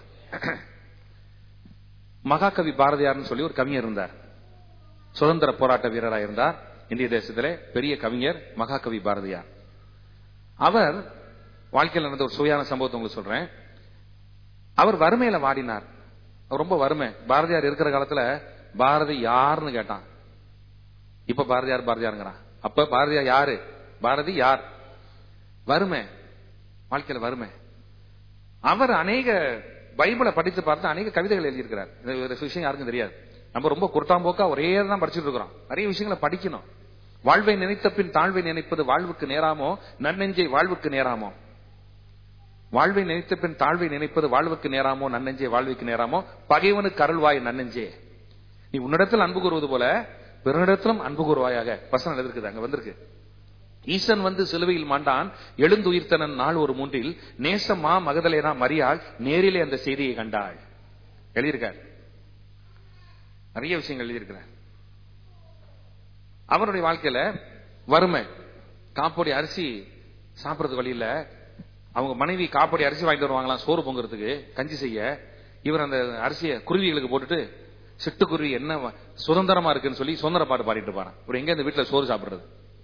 மகாகவி பாரதியார்னு சொல்லி ஒரு கவிஞர் இருந்தார் சுதந்திர போராட்ட வீரராக இருந்தார் இந்திய தேசத்திலே பெரிய கவிஞர் மகாகவி பாரதியார் அவர் வாழ்க்கையில் நடந்த ஒரு சுவையான சம்பவத்தை உங்களுக்கு சொல்றேன் அவர் வறுமையில வாடினார் அவர் ரொம்ப வறுமை பாரதியார் இருக்கிற காலத்துல பாரதி யாருன்னு கேட்டான் இப்ப பாரதியார் பாரதியாருங்கிறான் அப்ப பாரதியார் யாரு பாரதி யார் வறுமை வாழ்க்கையில வறுமை அவர் அநேக பைபிளை படித்து பார்த்து அநேக கவிதைகள் எழுதியிருக்கிறார் இது ஒரு விஷயம் யாருக்கும் தெரியாது நம்ம ரொம்ப குர்த்தாம்போக்கா ஒரே தான் படிச்சுட்டு இருக்கிறோம் நிறைய விஷயங்களை படிக்கணும் வாழ்வை நினைத்த பின் தாழ்வை நினைப்பது வாழ்வுக்கு நேராமோ நன்னெஞ்சை வாழ்வுக்கு நேராமோ வாழ்வை நினைத்த பின் தாழ்வை நினைப்பது வாழ்வுக்கு நேராமோ நன்னெஞ்சே வாழ்வுக்கு நேராமோ பகைவனுக்கு அருள்வாய் நன்னெஞ்சே நீ உன்னிடத்தில் அன்பு கூறுவது போல பிறனிடத்திலும் அன்பு கூறுவாயாக வசனம் எழுதிருக்குது அங்க வந்திருக்கு ஈசன் வந்து சிலுவையில் மாண்டான் எழுந்துயிர்த்தனன் நாள் ஒரு மூன்றில் நேசமா மகதலேனா மரியாள் நேரிலே அந்த செய்தியை கண்டாள் எழுதியிருக்கார் நிறைய விஷயங்கள் எழுதியிருக்கிறார் அவருடைய வாழ்க்கையில வறுமை காப்போடி அரிசி சாப்பிடறதுக்கு வழி இல்ல அவங்க மனைவி காப்போடி அரிசி வாங்கிட்டு வருவாங்களாம் சோறு பொங்குறதுக்கு கஞ்சி செய்ய இவர் அந்த அரிசியை குருவிகளுக்கு போட்டுட்டு சிட்டுக்குருவி என்ன வ- சுதந்திரமா இருக்குன்னு சொல்லி சுதந்திர பாட்டு பாடிட்டு இருப்பாராம் இவர் எங்க இந்த வீட்டுல சோறு சாப்பிடுறது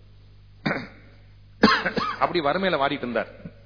அப்படி வறுமையில வாடிட்டு இருந்தார்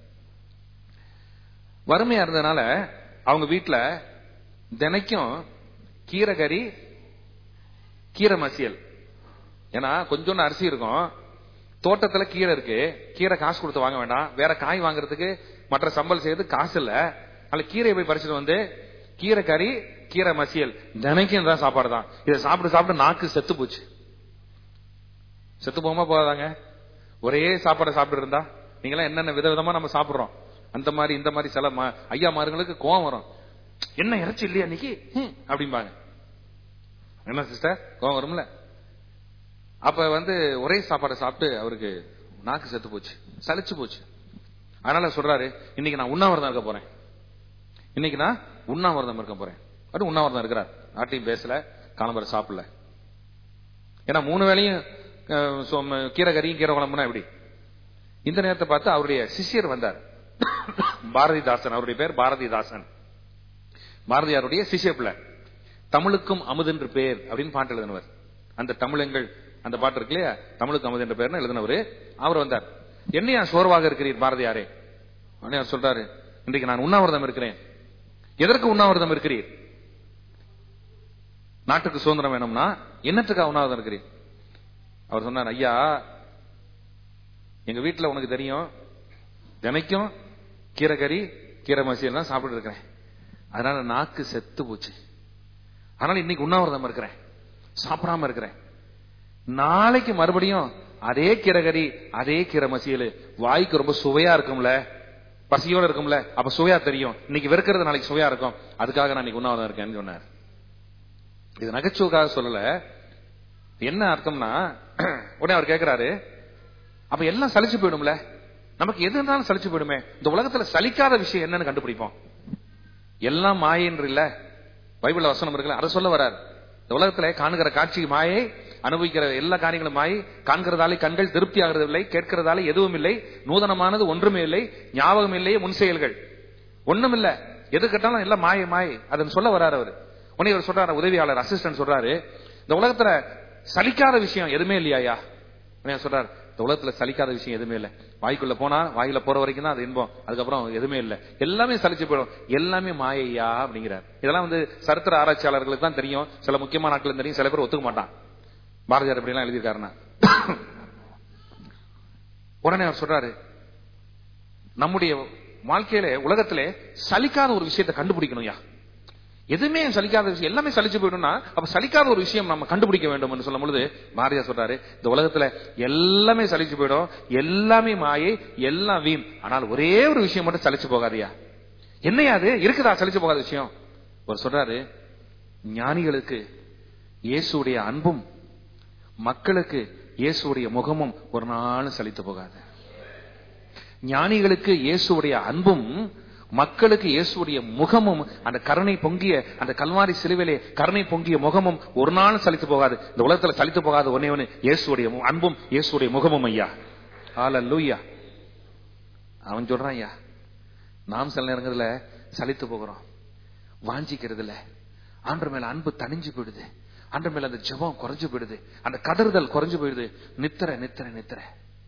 வறுமையா இருந்ததுனால அவங்க வீட்டுல தினைக்கும் கீரை கறி கீரை மசியல் ஏன்னா கொஞ்சோண்டு அரிசி இருக்கும் தோட்டத்துல கீரை இருக்கு கீரை காசு கொடுத்து வாங்க வேண்டாம் வேற காய் வாங்குறதுக்கு மற்ற சம்பல் செய்யறதுக்கு காசு இல்ல அதுல கீரையை போய் பறிச்சுட்டு வந்து கீரை கறி கீரை மசியல் தினைக்கும் தான் சாப்பாடு தான் இதை சாப்பிட்டு சாப்பிட்டு நாக்கு செத்து போச்சு செத்து போகாம போதாங்க ஒரே சாப்பாடை சாப்பிட்டு இருந்தா நீங்களாம் என்னென்ன விதவிதமா நம்ம சாப்பிடுறோம் அந்த மாதிரி இந்த மாதிரி சில ம- ஐயா மாருங்களுக்கு கோவம் வரும் என்ன இறைச்சி இல்லையா இன்னைக்கு ஹம், அப்படிம்பாங்க என்ன சிஸ்டர் கோவம் வரும்ல அப்ப வந்து ஒரே சாப்பாடை சாப்பிட்டு அவருக்கு நாக்கு செத்து போச்சு சலிச்சு போச்சு அதனால சொல்றாரு இன்னைக்கு நான் உண்ணாவிரதம் இருக்க போறேன் இன்னைக்கு நான் உண்ணாவிரதம் இருக்க போறேன் அப்படி உண்ணாவிரதம் இருக்கிறார் நாட்டையும் பேசல காலம்பர சாப்பிடல ஏன்னா மூணு வேளையும் அஹ், சொம்ம- கீரை கறியும் கீரை குழம்புனா எப்படி இந்த நேரத்தை பார்த்து அவருடைய சிஷ்யர் வந்தார் பாரதிதாசன் அவருடைய பேர் பாரதிதாசன் பாரதியாருடைய சிஷ்ய பிள்ளை தமிழுக்கும் அமுதென்று பேர் அப்படின்னு பாட்டு எழுதினவர் அந்த தமிழங்கள் அந்த பாட்டு இருக்கு இல்லையா தமிழுக்கு அமுது என்ற பேர்னு எழுதினவர் அவர் வந்தார் என்னையா சோர்வாக இருக்கிறீர் பாரதியாரே உடனே அவர் சொல்றாரு இன்றைக்கு நான் உண்ணாவிரதம் இருக்கிறேன் எதற்கு உண்ணாவிரதம் இருக்கிறீர் நாட்டுக்கு சுதந்திரம் வேணும்னா என்னத்துக்காக உண்ணாவிரதம் இருக்கிறீர் அவர் சொன்னார் ஐயா எங்க வீட்டுல உனக்கு தெரியும் தினைக்கும் கீரை கறி கீரை மசியல் தான் சாப்பிட்டு இருக்கிறேன் அதனால நாக்கு செத்து போச்சு அதனால இன்னைக்கு உண்ணாவிரதம் இருக்கிறேன் சாப்பிடாம இருக்கிறேன் நாளைக்கு மறுபடியும் அதே கீரை கறி அதே கீரை மசியல் வாய்க்கு ரொம்ப சுவையா இருக்கும்ல பசியோட இருக்கும்ல அப்ப சுவையா தெரியும் இன்னைக்கு வெறுக்கிறது நாளைக்கு சுவையா இருக்கும் அதுக்காக நான் இன்னைக்கு உண்ணாவிரதம் இருக்கேன்னு சொன்னார் இது நகைச்சுவைக்காக சொல்லல என்ன அர்த்தம்னா உடனே அவர் கேக்குறாரு அப்ப எல்லாம் சலிச்சு போயிடும்ல நமக்கு எது இருந்தாலும் சலிச்சு போயிடுமே இந்த உலகத்துல சலிக்காத விஷயம் என்னன்னு கண்டுபிடிப்போம் எல்லாம் மாயின்று இல்ல பைபிள்ல வசனம் இருக்குல்ல அதை சொல்ல வரார் இந்த உலகத்துல காணுகிற காட்சி மாயை அனுபவிக்கிற எல்லா காரியங்களும் மாயை காண்கிறதாலே கண்கள் திருப்தி ஆகிறது இல்லை கேட்கிறதாலே எதுவும் இல்லை நூதனமானது ஒன்றுமே இல்லை ஞாபகம் இல்லையே முன் செயல்கள் ஒண்ணும் இல்ல எது கேட்டாலும் எல்லாம் மாயை மாயை அதன் சொல்ல வராரு அவர் உடனே இவர் சொல்றாரு உதவியாளர் அசிஸ்டன்ட் சொல்றாரு இந்த உலகத்துல சலிக்காத விஷயம் எதுவுமே இல்லையா உடனே சொல்றாரு இந்த உலகத்துல சலிக்காத விஷயம் எதுவுமே இல்ல வாய்க்குள்ள போனா வாயில போற வரைக்கும் தான் அது இன்பம் அதுக்கப்புறம் எதுவுமே இல்ல எல்லாமே சலிச்சு போயிடும் எல்லாமே மாயையா அப்படிங்கிறார் இதெல்லாம் வந்து சரித்திர ஆராய்ச்சியாளர்களுக்கு தான் தெரியும் சில முக்கியமான நாட்கள் தெரியும் சில பேர் ஒத்துக்க மாட்டான் பாரதியார் இப்படி எல்லாம் எழுதியிருக்காருன்னா உடனே அவர் சொல்றாரு நம்முடைய வாழ்க்கையில உலகத்திலே சலிக்காத ஒரு விஷயத்தை கண்டுபிடிக்கணும்யா எதுவுமே சலிக்காத விஷயம் எல்லாமே சலிச்சு போயிடும்னா அப்ப சலிக்காத ஒரு விஷயம் நம்ம கண்டுபிடிக்க வேண்டும் என்று சொல்லும் பொழுது மாரியா சொல்றாரு இந்த உலகத்துல எல்லாமே சலிச்சு போயிடும் எல்லாமே மாயை எல்லாம் வீண் ஆனால் ஒரே ஒரு விஷயம் மட்டும் சலிச்சு போகாதியா என்னையா அது இருக்குதா சலிச்சு போகாத விஷயம் ஒரு சொல்றாரு ஞானிகளுக்கு இயேசுடைய அன்பும் மக்களுக்கு இயேசுடைய முகமும் ஒரு நாளும் சலித்து போகாது ஞானிகளுக்கு இயேசுடைய அன்பும் மக்களுக்கு இயேசுடைய முகமும் அந்த கருணை பொங்கிய அந்த கல்வாரி சிலுவிலே கருணை பொங்கிய முகமும் ஒரு நாளும் சலித்து போகாது இந்த உலகத்துல சலித்து போகாது ஒன்னே ஒண்ணு இயேசுடைய மு- அன்பும் இயேசுடைய முகமும் ஐயா ஹalleluya அவன் சொல்றான் ஐயா நாம் சில நேரங்கள்ல சலித்து போகிறோம் வாஞ்சிக்கிறது இல்ல ஆண்டர் மேல அன்பு தணிஞ்சு போயிடுது ஆண்டர் மேல அந்த ஜெபம் குறைஞ்சு போயிடுது அந்த கதறுதல் குறைஞ்சு போயிடுது நித்திர நித்திர நித்திர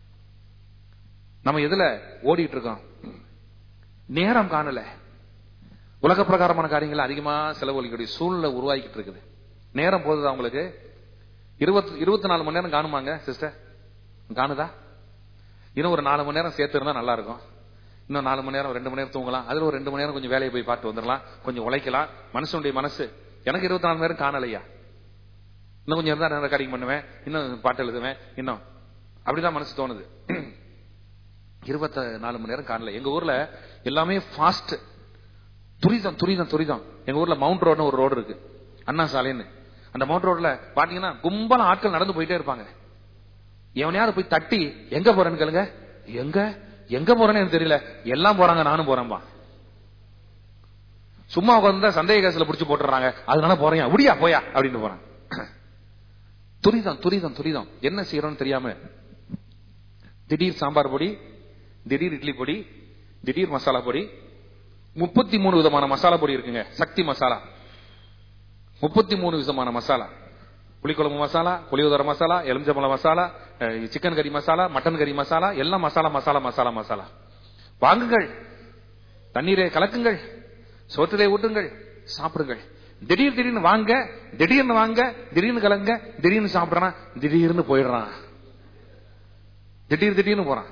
நம்ம எதுல ஓடிட்டு இருக்கோம் நேரம் காணல உலக பிரகாரமான காரியங்கள் அதிகமா செலவழிக்கக்கூடிய சூழ்நிலை உருவாக்கிட்டு இருக்குது நேரம் போகுது அவங்களுக்கு இருபத்தி இருபத்தி நாலு மணி நேரம் காணுமாங்க சிஸ்டர் காணுதா இன்னும் ஒரு நாலு மணி நேரம் சேர்த்து இருந்தா நல்லா இருக்கும் இன்னும் நாலு மணி நேரம் ரெண்டு மணி நேரம் தூங்கலாம் அதுல ஒரு ரெண்டு மணி நேரம் கொஞ்சம் வேலையை போய் பார்த்து வந்துடலாம் கொஞ்சம் உழைக்கலாம் மனுஷனுடைய மனசு எனக்கு இருபத்தி நாலு மணி நேரம் காணலையா இன்னும் கொஞ்சம் இருந்தா நான் காரியம் பண்ணுவேன் இன்னும் பாட்டு எழுதுவேன் இன்னும் அப்படிதான் மனசு தோணுது இருபத்தி நாலு மணி நேரம் காணல எங்க ஊர்ல எல்லாமே ஃபாஸ்ட் துரிதம் துரிதம் துரிதம் எங்க ஊர்ல மவுண்ட் ரோடுன்னு ஒரு ரோடு இருக்கு அண்ணா சாலைன்னு அந்த மவுண்ட் ரோட்ல பாத்தீங்கன்னா கும்பல ஆட்கள் நடந்து போயிட்டே இருப்பாங்க எவனையாவது போய் தட்டி எங்க போறேன்னு கேளுங்க எங்க எங்க போறேன்னு எனக்கு தெரியல எல்லாம் போறாங்க நானும் போறேன்பா சும்மா உட்கார்ந்தா சந்தேக கேஸ்ல புடிச்சு போட்டுறாங்க அதனால போறேன் முடியா போயா அப்படின்னு போறான் துரிதம் துரிதம் துரிதம் என்ன செய்யறோம்னு தெரியாம திடீர் சாம்பார் பொடி திடீர் இட்லி பொடி திடீர் மசாலா பொடி முப்பத்தி மூணு விதமான மசாலா பொடி இருக்குங்க சக்தி மசாலா முப்பத்தி மூணு விதமான மசாலா புளிக்குழம்பு மசாலா புளியோதர மசாலா எலுமிச்சம்பழ மசாலா அஹ், சிக்கன் கறி மசாலா மட்டன் கறி மசாலா எல்லாம் மசாலா மசாலா மசாலா மசாலா வாங்குங்கள் தண்ணீரை கலக்குங்கள் சோற்றிலே ஊட்டுங்கள் சாப்பிடுங்கள் திடீர் திடீர்னு வாங்க திடீர்னு வாங்க திடீர்னு கலங்க திடீர்னு சாப்பிடுறான் திடீர்னு போயிடுறான் திடீர் திடீர்னு போறான்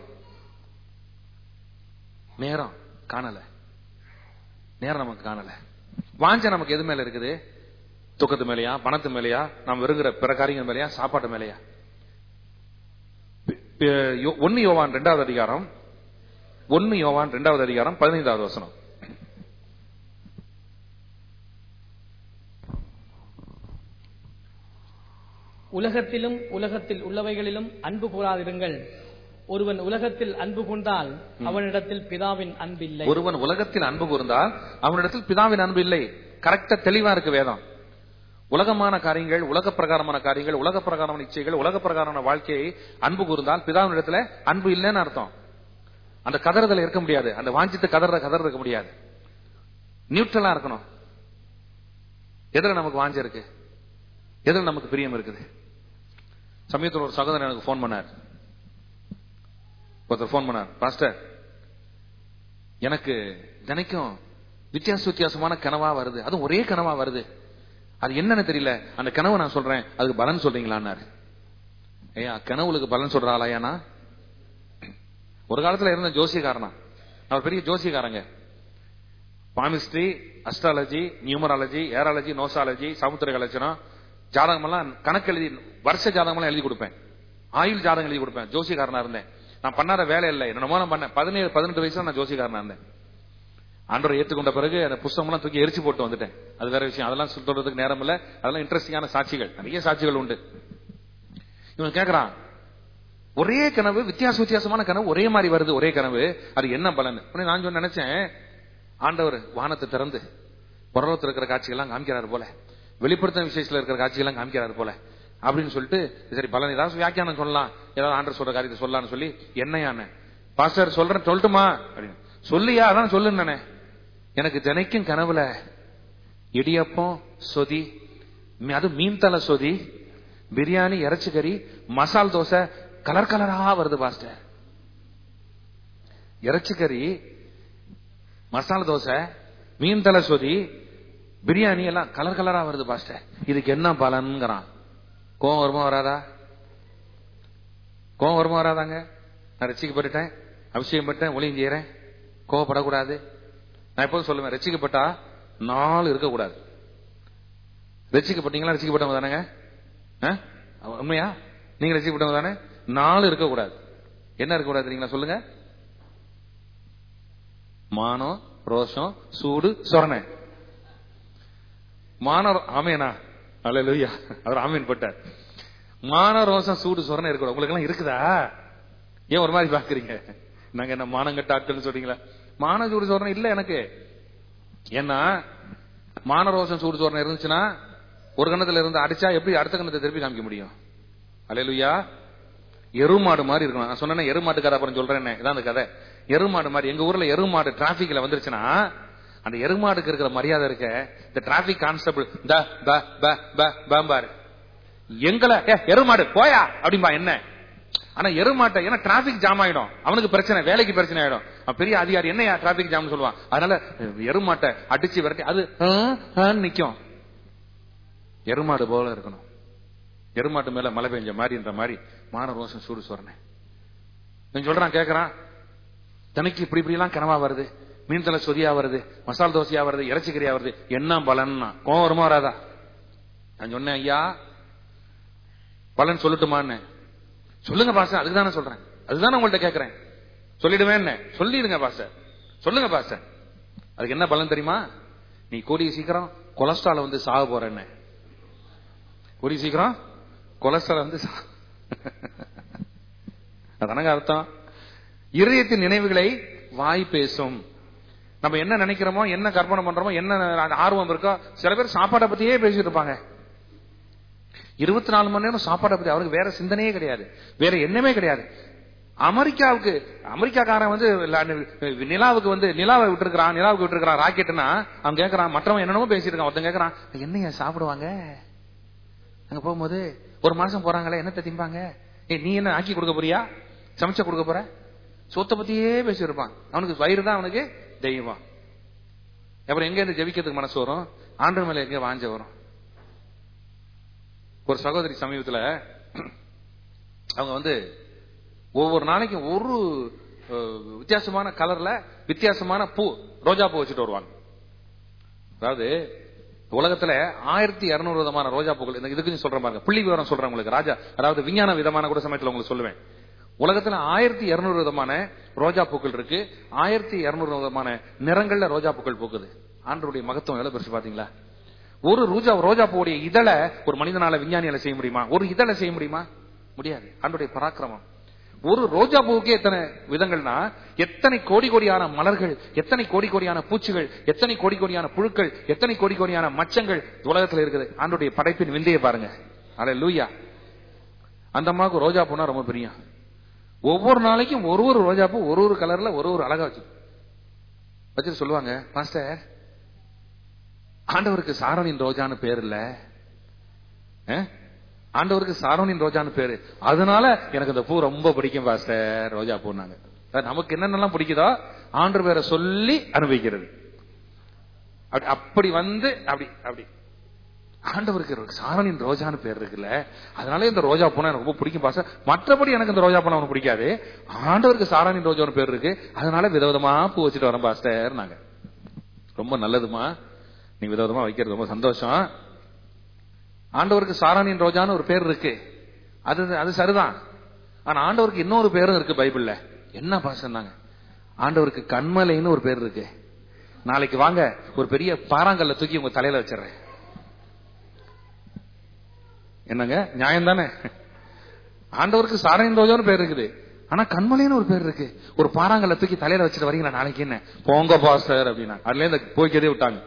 நேரம் காணல நேரம் நமக்கு காணல வாஞ்ச நமக்கு எது மேல இருக்குது துக்கத்து மேலயா பணத்து மேலயா நாம் விரும்புகிற பிற காரியங்கள் மேலயா சாப்பாட்டு மேலயா பி- பி- யோ- ஒன்னு யோவான் இரண்டாவது அதிகாரம் ஒன்னு யோவான் இரண்டாவது அதிகாரம் பதினைந்தாவது வசனம் உலகத்திலும் உலகத்தில் உள்ளவைகளிலும் அன்பு கூறாதிருங்கள் ஒருவன் உலகத்தில் அன்பு கொண்டால் அவனிடத்தில் பிதாவின் அன்பில்லை ஒருவன் உலகத்தில் அன்பு கூர்ந்தால் அவனிடத்தில் பிதாவின் அன்பு இல்லை கரெக்டா தெளிவா இருக்கு வேதம் உலகமான காரியங்கள் உலக பிரகாரமான காரியங்கள் உலக பிரகாரமான இச்சைகள் உலக பிரகாரமான வாழ்க்கையை அன்பு கூர்ந்தால் பிதாவின் இடத்துல அன்பு இல்லைன்னு அர்த்தம் அந்த கதறதுல இருக்க முடியாது அந்த வாஞ்சித்து கதற கதற இருக்க முடியாது நியூட்ரலா இருக்கணும் எதுல நமக்கு வாஞ்ச இருக்கு எதுல நமக்கு பிரியம் இருக்குது சமயத்தில் ஒரு சகோதரன் எனக்கு ஃபோன் பண்ணார் ஒருத்தர் ஃபோன் பண்ணார் பாஸ்டர் எனக்கு தினைக்கும் வித்தியாச வித்தியாசமான கனவா வருது அது ஒரே கனவா வருது அது என்னன்னு தெரியல அந்த கனவை நான் சொல்றேன் அதுக்கு பலன் சொல்றீங்களான்னாரு ஐயா கனவுளுக்கு பலன் சொல்ற ஆளாயானா ஒரு காலத்துல இருந்த ஜோசியக்காரனா அவர் பெரிய ஜோசியக்காரங்க பாமிஸ்ட்ரி அஸ்ட்ராலஜி நியூமராலஜி ஏராலஜி நோசாலஜி சமுத்திர கலட்சணம் ஜாதகம் எல்லாம் கணக்கு எழுதி வருஷ ஜாதகம் எல்லாம் எழுதி கொடுப்பேன் ஆயுள் ஜாதகம் எழுதி கொடுப்பேன் ஜோசியக்காரனா இருந்தேன் நான் பண்ணாத வேலை இல்லை என்னமோ நான் பண்ணேன் பதினேழு பதினெட்டு வயசுல நான் ஜோசியக்காரனா இருந்தேன் ஆண்டவரை ஏற்றுக்கொண்ட பிறகு அந்த புஸ்தகம்லாம் தூக்கி எரிச்சு போட்டு வந்துட்டேன் அது வேற விஷயம் அதெல்லாம் சொல்றதுக்கு நேரம் இல்ல அதெல்லாம் இன்ட்ரெஸ்டிங்கான சாட்சிகள் நிறைய சாட்சிகள் உண்டு இவன் கேக்குறான் ஒரே கனவு வித்தியாச வித்தியாசமான கனவு ஒரே மாதிரி வருது ஒரே கனவு அது என்ன பலன் உடனே நான் சொன்ன நினைச்சேன் ஆண்டவர் வானத்தை திறந்து புறலத்தில் இருக்கிற காட்சிகள்லாம் காமிக்கிறாரு போல வெளிப்படுத்தின விசேஷத்துல இருக்கிற காட்சிகள்லாம் காமிக்கிறாரு போல அப்படின்னு சொல்லிட்டு சரி பலன் ஏதாவது வியாக்கியானம் சொல்லலாம் ஏதாவது ஆண்டர் சொல்ற காரியத்தை சொல்லலாம்னு சொல்லி என்னையான பாஸ்டர் சொல்றேன் சொல்லட்டுமா அப்படின்னு சொல்லியா அதான் சொல்லுன்னு எனக்கு தினைக்கும் கனவுல இடியப்பம் சொதி மீ- அது மீன் தலை சொதி பிரியாணி இறைச்சி கறி மசால் தோசை கலர் கலரா வருது பாஸ்டர் இறைச்சி கறி மசால் தோசை மீன் தலை சொதி பிரியாணி எல்லாம் கலர் கலரா வருது பாஸ்டர் இதுக்கு என்ன பலன்கிறான் கோவம் வருமா வராதா கோவம் வருமா வராதாங்க நான் ரசிக்கப்பட்டுட்டேன் அபிஷேகம் பட்டேன் ஒளியும் செய்யறேன் கோவப்படக்கூடாது நான் எப்போதும் சொல்லுவேன் ரசிக்கப்பட்டா நாள் இருக்கக்கூடாது ரசிக்கப்பட்டீங்களா ரசிக்கப்பட்டவங்க தானேங்க ஆ? உண்மையா நீங்க ரசிக்கப்பட்டவங்க தானே நாள் இருக்கக்கூடாது என்ன இருக்கக்கூடாது தெரியுங்களா சொல்லுங்க மானம் ரோஷம் சூடு சொரணை மான ஆமேனா அல்ல அவர் ஆமீன் போட்டார் மான ரோசம் சூடு சொரணை இருக்கக்கூடாது உங்களுக்கு எல்லாம் இருக்குதா ஏன் ஒரு மாதிரி பாக்குறீங்க நாங்க என்ன மானங்கட்ட ஆட்கள்னு சொல்றீங்களா மான சூடு சொரணை இல்ல எனக்கு ஏன்னா மான ரோசம் சூடு சொரணை இருந்துச்சுன்னா ஒரு கணத்துல இருந்து அடிச்சா எப்படி அடுத்த கணத்தை திருப்பி காமிக்க முடியும் அலையலுயா எருமாடு மாதிரி இருக்கணும் நான் சொன்னேன் எருமாட்டு கதை அப்புறம் சொல்றேன் இதான் அந்த கதை எருமாடு மாதிரி எங்க ஊர்ல எருமாடு டிராபிக்ல வந்துருச்சுன்னா அந்த எருமாடுக்கு இருக்கிற மரியாதை இருக்க இந்த டிராபிக் கான்ஸ்டபிள் த ப ப ப பம்பாரு எங்களை ஏ எருமாடு போயா அப்படிம்பா என்ன ஆனா எருமாட்டை ஏன்னா டிராபிக் ஜாம் ஆயிடும் அவனுக்கு பிரச்சனை வேலைக்கு பிரச்சனை ஆயிடும் அவன் பெரிய அதிகாரி என்னையா டிராபிக் ஜாம்னு சொல்லுவான் அதனால எருமாட்டை அடிச்சு விரட்டி அது ஆ, ஆன்னு நிக்கும் எருமாடு போல இருக்கணும் எருமாட்டு மேல மழை பெஞ்ச மாதிரின்ற மாதிரி மான ரோசம் சூடு சொரணேன் இவன் சொல்றான் கேக்குறான் தனக்கு இப்படி இப்படி எல்லாம் கனவா வருது மீன் தலை சொதியா வருது மசால் தோசையா வருது இறைச்சி கறியா வருது என்ன பலன்னா கோவம் வருமா வராதா நான் சொன்னேன் ஐயா பலன் சொல்லட்டுமான்னு சொல்லுங்க பாச அதுக்கு தானே சொல்றேன் அதுதான் உங்கள்ட்ட கேக்குறேன் சொல்லிடுவேன் என்ன சொல்லிடுங்க பாச சொல்லுங்க பாச அதுக்கு என்ன பலன் தெரியுமா நீ கூடிய சீக்கிரம் கொலஸ்ட்ரால் வந்து சாக போறேன்னு கூடிய சீக்கிரம் கொலஸ்ட்ரால் வந்து சா- அதானங்க அர்த்தம் இருதயத்தின் நினைவுகளை வாய் பேசும் நம்ம என்ன நினைக்கிறோமோ என்ன கற்பனை பண்றோமோ என்ன ஆர்வம் இருக்கோ சில பேர் சாப்பாடை பத்தியே பேசிட்டு இருப்பாங்க இருபத்தி நாலு மணி நேரம் சாப்பாடை பத்தி அவருக்கு வேற சிந்தனையே கிடையாது வேற எண்ணமே கிடையாது அமெரிக்காவுக்கு அமெரிக்காக்காரன் வந்து ல- நிலாவுக்கு வந்து நிலாவை விட்டுருக்கான் நிலாவுக்கு விட்டுருக்கான் ராக்கெட்னா அவன் கேக்குறான் மற்றவன் என்னென்னமோ பேசிட்டு இருக்கான் ஒருத்தன் கேக்குறான் என்னையா சாப்பிடுவாங்க அங்க போகும்போது ஒரு மாசம் போறாங்களே என்னத்தை திம்பாங்க ஏய் நீ என்ன ஆக்கி கொடுக்க போறியா சமைச்ச கொடுக்க போற சொத்தை பத்தியே பேசியிருப்பான் அவனுக்கு வயிறு தான் அவனுக்கு தெய்வம் அப்புறம் எங்க இருந்து ஜெபிக்கிறதுக்கு மனசு வரும் ஆண்டு மேல எங்க வாஞ்ச வரும் ஒரு சகோதரி சமீபத்துல அவங்க வந்து ஒவ்வொரு நாளைக்கும் ஒரு அஹ், வித்தியாசமான கலர்ல வித்தியாசமான பூ ரோஜா பூ வச்சுட்டு வருவாங்க அதாவது உலகத்துல ஆயிரத்தி இருநூறு விதமான ரோஜா பூக்கள் இந்த இதுக்கு சொல்றேன் பாருங்க புள்ளி விவரம் சொல்றேன் உங்களுக்கு ராஜா அதாவது விஞ்ஞான விதமான கூட சமயத்துல உங்களுக்கு சொல்லுவேன் உலகத்துல ஆயிரத்தி இருநூறு விதமான ரோஜா பூக்கள் இருக்கு ஆயிரத்தி இருநூறு விதமான நிறங்கள்ல ரோஜா பூக்கள் பூக்குது ஆண்டருடைய மகத்துவம் எவ்வளவு பெருசு பாத்தீங்களா ஒரு ரோஜா ரோஜா பூவுடைய இதழ ஒரு மனிதனால விஞ்ஞானியால செய்ய முடியுமா ஒரு இதழ செய்ய முடியுமா முடியாது ஆண்டுடைய பராக்கிரமம் ஒரு ரோஜா பூவுக்கே எத்தனை விதங்கள்னா எத்தனை கோடி கோடியான மலர்கள் எத்தனை கோடி கோடியான பூச்சிகள் எத்தனை கோடி கோடியான புழுக்கள் எத்தனை கோடி கோடியான மச்சங்கள் உலகத்துல இருக்குது ஆண்டுடைய படைப்பின் விந்தையை பாருங்க அட லூயா அந்த அம்மாவுக்கு ரோஜா பூனா ரொம்ப பிரியம் ஒவ்வொரு நாளைக்கும் ஒரு ஒரு ரோஜா பூ ஒரு ஒரு கலர்ல ஒரு ஒரு அழகா வச்சு வச்சுட்டு சொல்லுவாங்க மாஸ்டர் ஆண்டவருக்கு சாரணின் ரோஜான்னு பேர் இல்ல அஹ்? ஆண்டவருக்கு சாரோனின் ரோஜான்னு பேரு அதனால எனக்கு இந்த பூ ரொம்ப பிடிக்கும் பாஸ்டர் ரோஜா பூனாங்க அதாவது நமக்கு என்னென்னலாம் பிடிக்குதோ ஆண்டு பேரை சொல்லி அனுபவிக்கிறது அப்படி- அப்படி வந்து அப்படி அப்படி ஆண்டவருக்கு சாரணின் ரோஜான்னு பேர் இருக்குல்ல அதனால இந்த ரோஜா பூனா எனக்கு ரொம்ப பிடிக்கும் பாஸ்டர் மற்றபடி எனக்கு இந்த ரோஜா பூனா அவனுக்கு பிடிக்காது ஆண்டவருக்கு சாரணின் ரோஜான்னு பேர் இருக்கு அதனால விதவிதமா பூ வச்சுட்டு வரேன் பாஸ்டர் நாங்க ரொம்ப நல்லதுமா நீ விதவிதமா வைக்கிறது ரொம்ப சந்தோஷம் ஆண்டவருக்கு சாரானின் ரோஜான்னு ஒரு பேர் இருக்கு அது அது சரிதான் ஆனா ஆண்டவருக்கு இன்னொரு பேரும் இருக்கு பைபிள்ல என்ன பாசன்னாங்க ஆண்டவருக்கு கண்மலைன்னு ஒரு பேர் இருக்கு நாளைக்கு வாங்க ஒரு பெரிய பாறாங்கல்ல தூக்கி உங்க தலையில வச்சிடுறேன் என்னங்க நியாயம் தானே ஆண்டவருக்கு சாராயின் ரோஜான்னு பேர் இருக்குது ஆனா கண்மலைன்னு ஒரு பேர் இருக்கு ஒரு பாறாங்கல்ல தூக்கி தலையில வச்சுட்டு வரீங்களா நாளைக்கு என்ன போங்க பாஸ்டர் அப்படின்னா அதுல இருந்து போய்க்கதே விட்டாங்க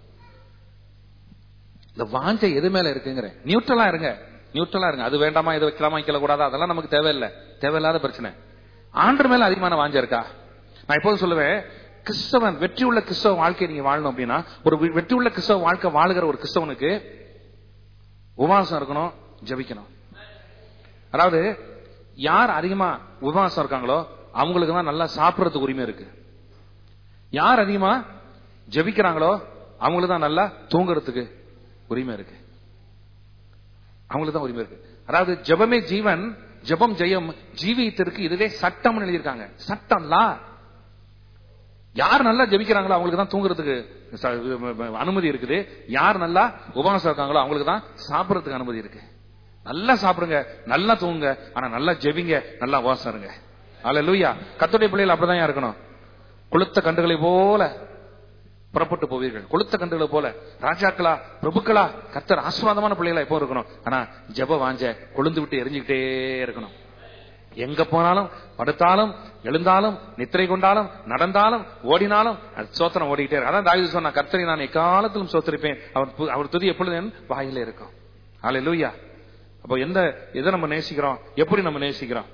இந்த வாஞ்சை எது மேல இருக்குங்கிற நியூட்ரலா இருங்க நியூட்ரலா இருங்க அது வேண்டாமா இது வைக்கலாமா வைக்கல கூடாதா அதெல்லாம் நமக்கு தேவையில்லை தேவையில்லாத பிரச்சனை ஆண்டு மேல அதிகமான வாஞ்சை இருக்கா நான் எப்போதும் சொல்லுவேன் கிறிஸ்தவன் வெற்றி உள்ள கிறிஸ்தவ வாழ்க்கையை நீங்க வாழணும் அப்படின்னா ஒரு வெ- வெற்றி உள்ள கிறிஸ்தவ வாழ்க்கை வாழுகிற ஒரு கிறிஸ்தவனுக்கு உபவாசம் இருக்கணும் ஜெபிக்கணும் அதாவது யார் அதிகமா உபவாசம் இருக்காங்களோ அவங்களுக்கு தான் நல்லா சாப்பிடறதுக்கு உரிமை இருக்கு யார் அதிகமா ஜெபிக்கிறாங்களோ அவங்களுக்கு தான் நல்லா தூங்குறதுக்கு உரிமை இருக்கு அவங்களுக்கு தான் உரிமை இருக்கு அதாவது ஜெபமே ஜீவன் ஜெபம் ஜெயம் ஜீவியத்திற்கு இதுவே சட்டம் எழுதியிருக்காங்க சட்டம் லா யார் நல்லா ஜெபிக்கிறாங்களோ அவங்களுக்கு தான் தூங்குறதுக்கு ச- அனுமதி இருக்குது யார் நல்லா உபவாசம் இருக்காங்களோ அவங்களுக்கு தான் சாப்பிடறதுக்கு அனுமதி இருக்கு நல்லா சாப்பிடுங்க நல்லா தூங்குங்க ஆனா நல்லா ஜெபிங்க நல்லா உபவாசம் இருங்க அல்ல லூயா கத்துடைய பிள்ளைகள் அப்படிதான் இருக்கணும் கொளுத்த கண்டுகளை போல புறப்பட்டு போவீர்கள் கொளுத்த கண்டுகளை போல ராஜாக்களா பிரபுக்களா கர்த்தர் ஆசீர்வாதமான பிள்ளைகளா எப்போ இருக்கணும் ஆனா ஜெப வாஞ்ச கொழுந்து விட்டு எரிஞ்சுக்கிட்டே இருக்கணும் எங்க போனாலும் படுத்தாலும் எழுந்தாலும் நித்திரை கொண்டாலும் நடந்தாலும் ஓடினாலும் அது சோத்திரம் ஓடிக்கிட்டே இருக்கு அதான் தாவீது சொன்ன கர்த்தரை நான் எக்காலத்திலும் சோத்திருப்பேன் அவர் து- அவர் துதி எப்பொழுது என் வாயிலே இருக்கும் ஆலே லூயா அப்போ எந்த எதை நம்ம நேசிக்கிறோம் எப்படி நம்ம நேசிக்கிறோம்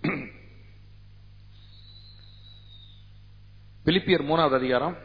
பிலிப்பியர் மூணாவது அதிகாரம்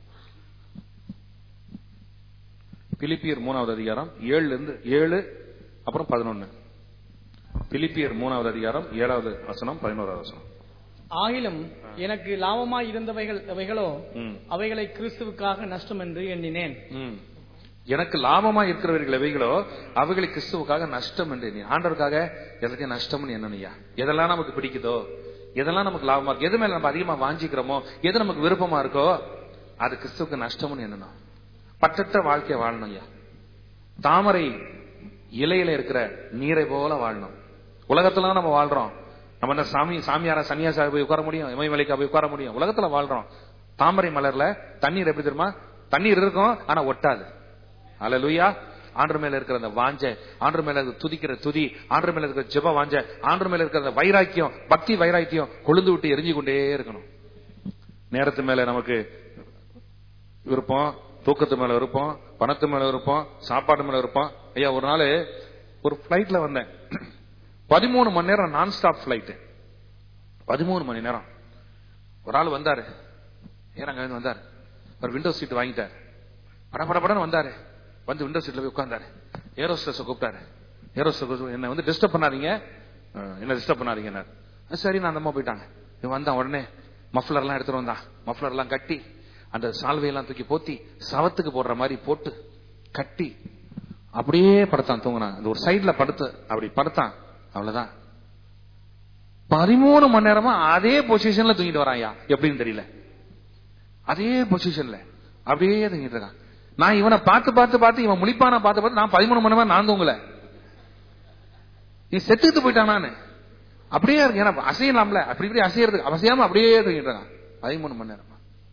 பிலிப்பியர் மூணாவது அதிகாரம் ஏழுல இருந்து ஏழு அப்புறம் பதினொன்னு பிலிப்பியர் மூணாவது அதிகாரம் ஏழாவது வசனம் பதினோராவது வசனம் ஆகிலும் எனக்கு லாபமாய் இருந்தவைகள் எவைகளோ ம். அவைகளை கிறிஸ்துவுக்காக நஷ்டம் என்று எண்ணினேன் ம். எனக்கு லாபமா இருக்கிறவர்கள் எவைகளோ அவைகளை கிறிஸ்துவுக்காக நஷ்டம் என்று எண்ணி ஆண்டவருக்காக எல்லாத்தையும் நஷ்டம்னு என்னனையா எதெல்லாம் நமக்கு பிடிக்குதோ எதெல்லாம் நமக்கு லாபமா இருக்கு எது மேல நம்ம அதிகமா வாஞ்சிக்கிறோமோ எது நமக்கு விருப்பமா இருக்கோ அது கிறிஸ்துவுக்கு நஷ்டம்னு எண்ணணும் பற்றற்ற வாழ்க்கையை வாழணும் ஐயா தாமரை இலையில இருக்கிற நீரை போல வாழணும் உலகத்துல தான் நம்ம வாழ்றோம் நம்ம என்ன சாமி சாமியாரா சன்னியாசா போய் உட்கார முடியும் இமயமலைக்கா போய் உட்கார முடியும் உலகத்துல வாழ்றோம் தாமரை மலர்ல தண்ணீர் எப்படி தெரியுமா தண்ணீர் இருக்கும் ஆனா ஒட்டாது அல்லேலூயா ஆண்டர் மேல இருக்கிற அந்த வாஞ்ச ஆண்டர் மேல இருக்கிற துதிக்கிற துதி ஆண்டர் மேல இருக்கிற ஜெப வாஞ்ச ஆண்டர் மேல இருக்கிற அந்த வைராக்கியம் பக்தி வைராக்கியம் கொழுந்து விட்டு எரிஞ்சு கொண்டே இருக்கணும் நேரத்து மேல நமக்கு விருப்பம் தூக்கத்து மேல விருப்பம் பணத்து மேல விருப்பம் சாப்பாடு மேல விருப்பம் ஐயா ஒரு நாள் ஒரு பிளைட்ல வந்தேன் பதிமூணு மணி நேரம் நான் ஸ்டாப் பிளைட் பதிமூணு மணி நேரம் ஒரு ஆள் வந்தாரு ஏறாங்க வந்தாரு ஒரு விண்டோ சீட் வாங்கிட்டாரு பட பட படன்னு வந்தாரு வந்து விண்டோ சீட்ல போய் உட்கார்ந்தாரு ஏரோஸ்டஸ் கூப்பிட்டாரு ஏரோஸ்டஸ் என்ன வந்து டிஸ்டர்ப் பண்ணாதீங்க அஹ், என்ன டிஸ்டர்ப் பண்ணாதீங்க சரி நான் அந்த அம்மா போயிட்டாங்க இவன் வந்தான் உடனே மஃப்ளர் எல்லாம் எடுத்துட்டு வந்தான் மஃப்ளர் எல்லாம் கட்டி அந்த சால்வையெல்லாம் தூக்கி போத்தி சவத்துக்கு போடுற மாதிரி போட்டு கட்டி அப்படியே படுத்தான் தூங்கினான் அந்த ஒரு சைடுல படுத்து அப்படி படுத்தான் அவ்வளவுதான் பதிமூணு மணி நேரமா அதே பொசிஷன்ல தூங்கிட்டு வரான்யா எப்படின்னு தெரியல அதே பொசிஷன்ல அப்படியே தூங்கிட்டு இருக்கான் நான் இவனை பார்த்து பார்த்து பார்த்து இவன் முழிப்பான பார்த்து பார்த்து நான் பதிமூணு மணி நேரம் நான் தூங்கல நீ செத்துக்கிட்டு போயிட்டான் நானு அப்படியே இருக்கு ஏன்னா அசையலாம்ல அப்படி இப்படி அசையறதுக்கு அசையாம அப்படியே தூங்கிட்டு இருக்கான் பதிமூணு மணி நேரமா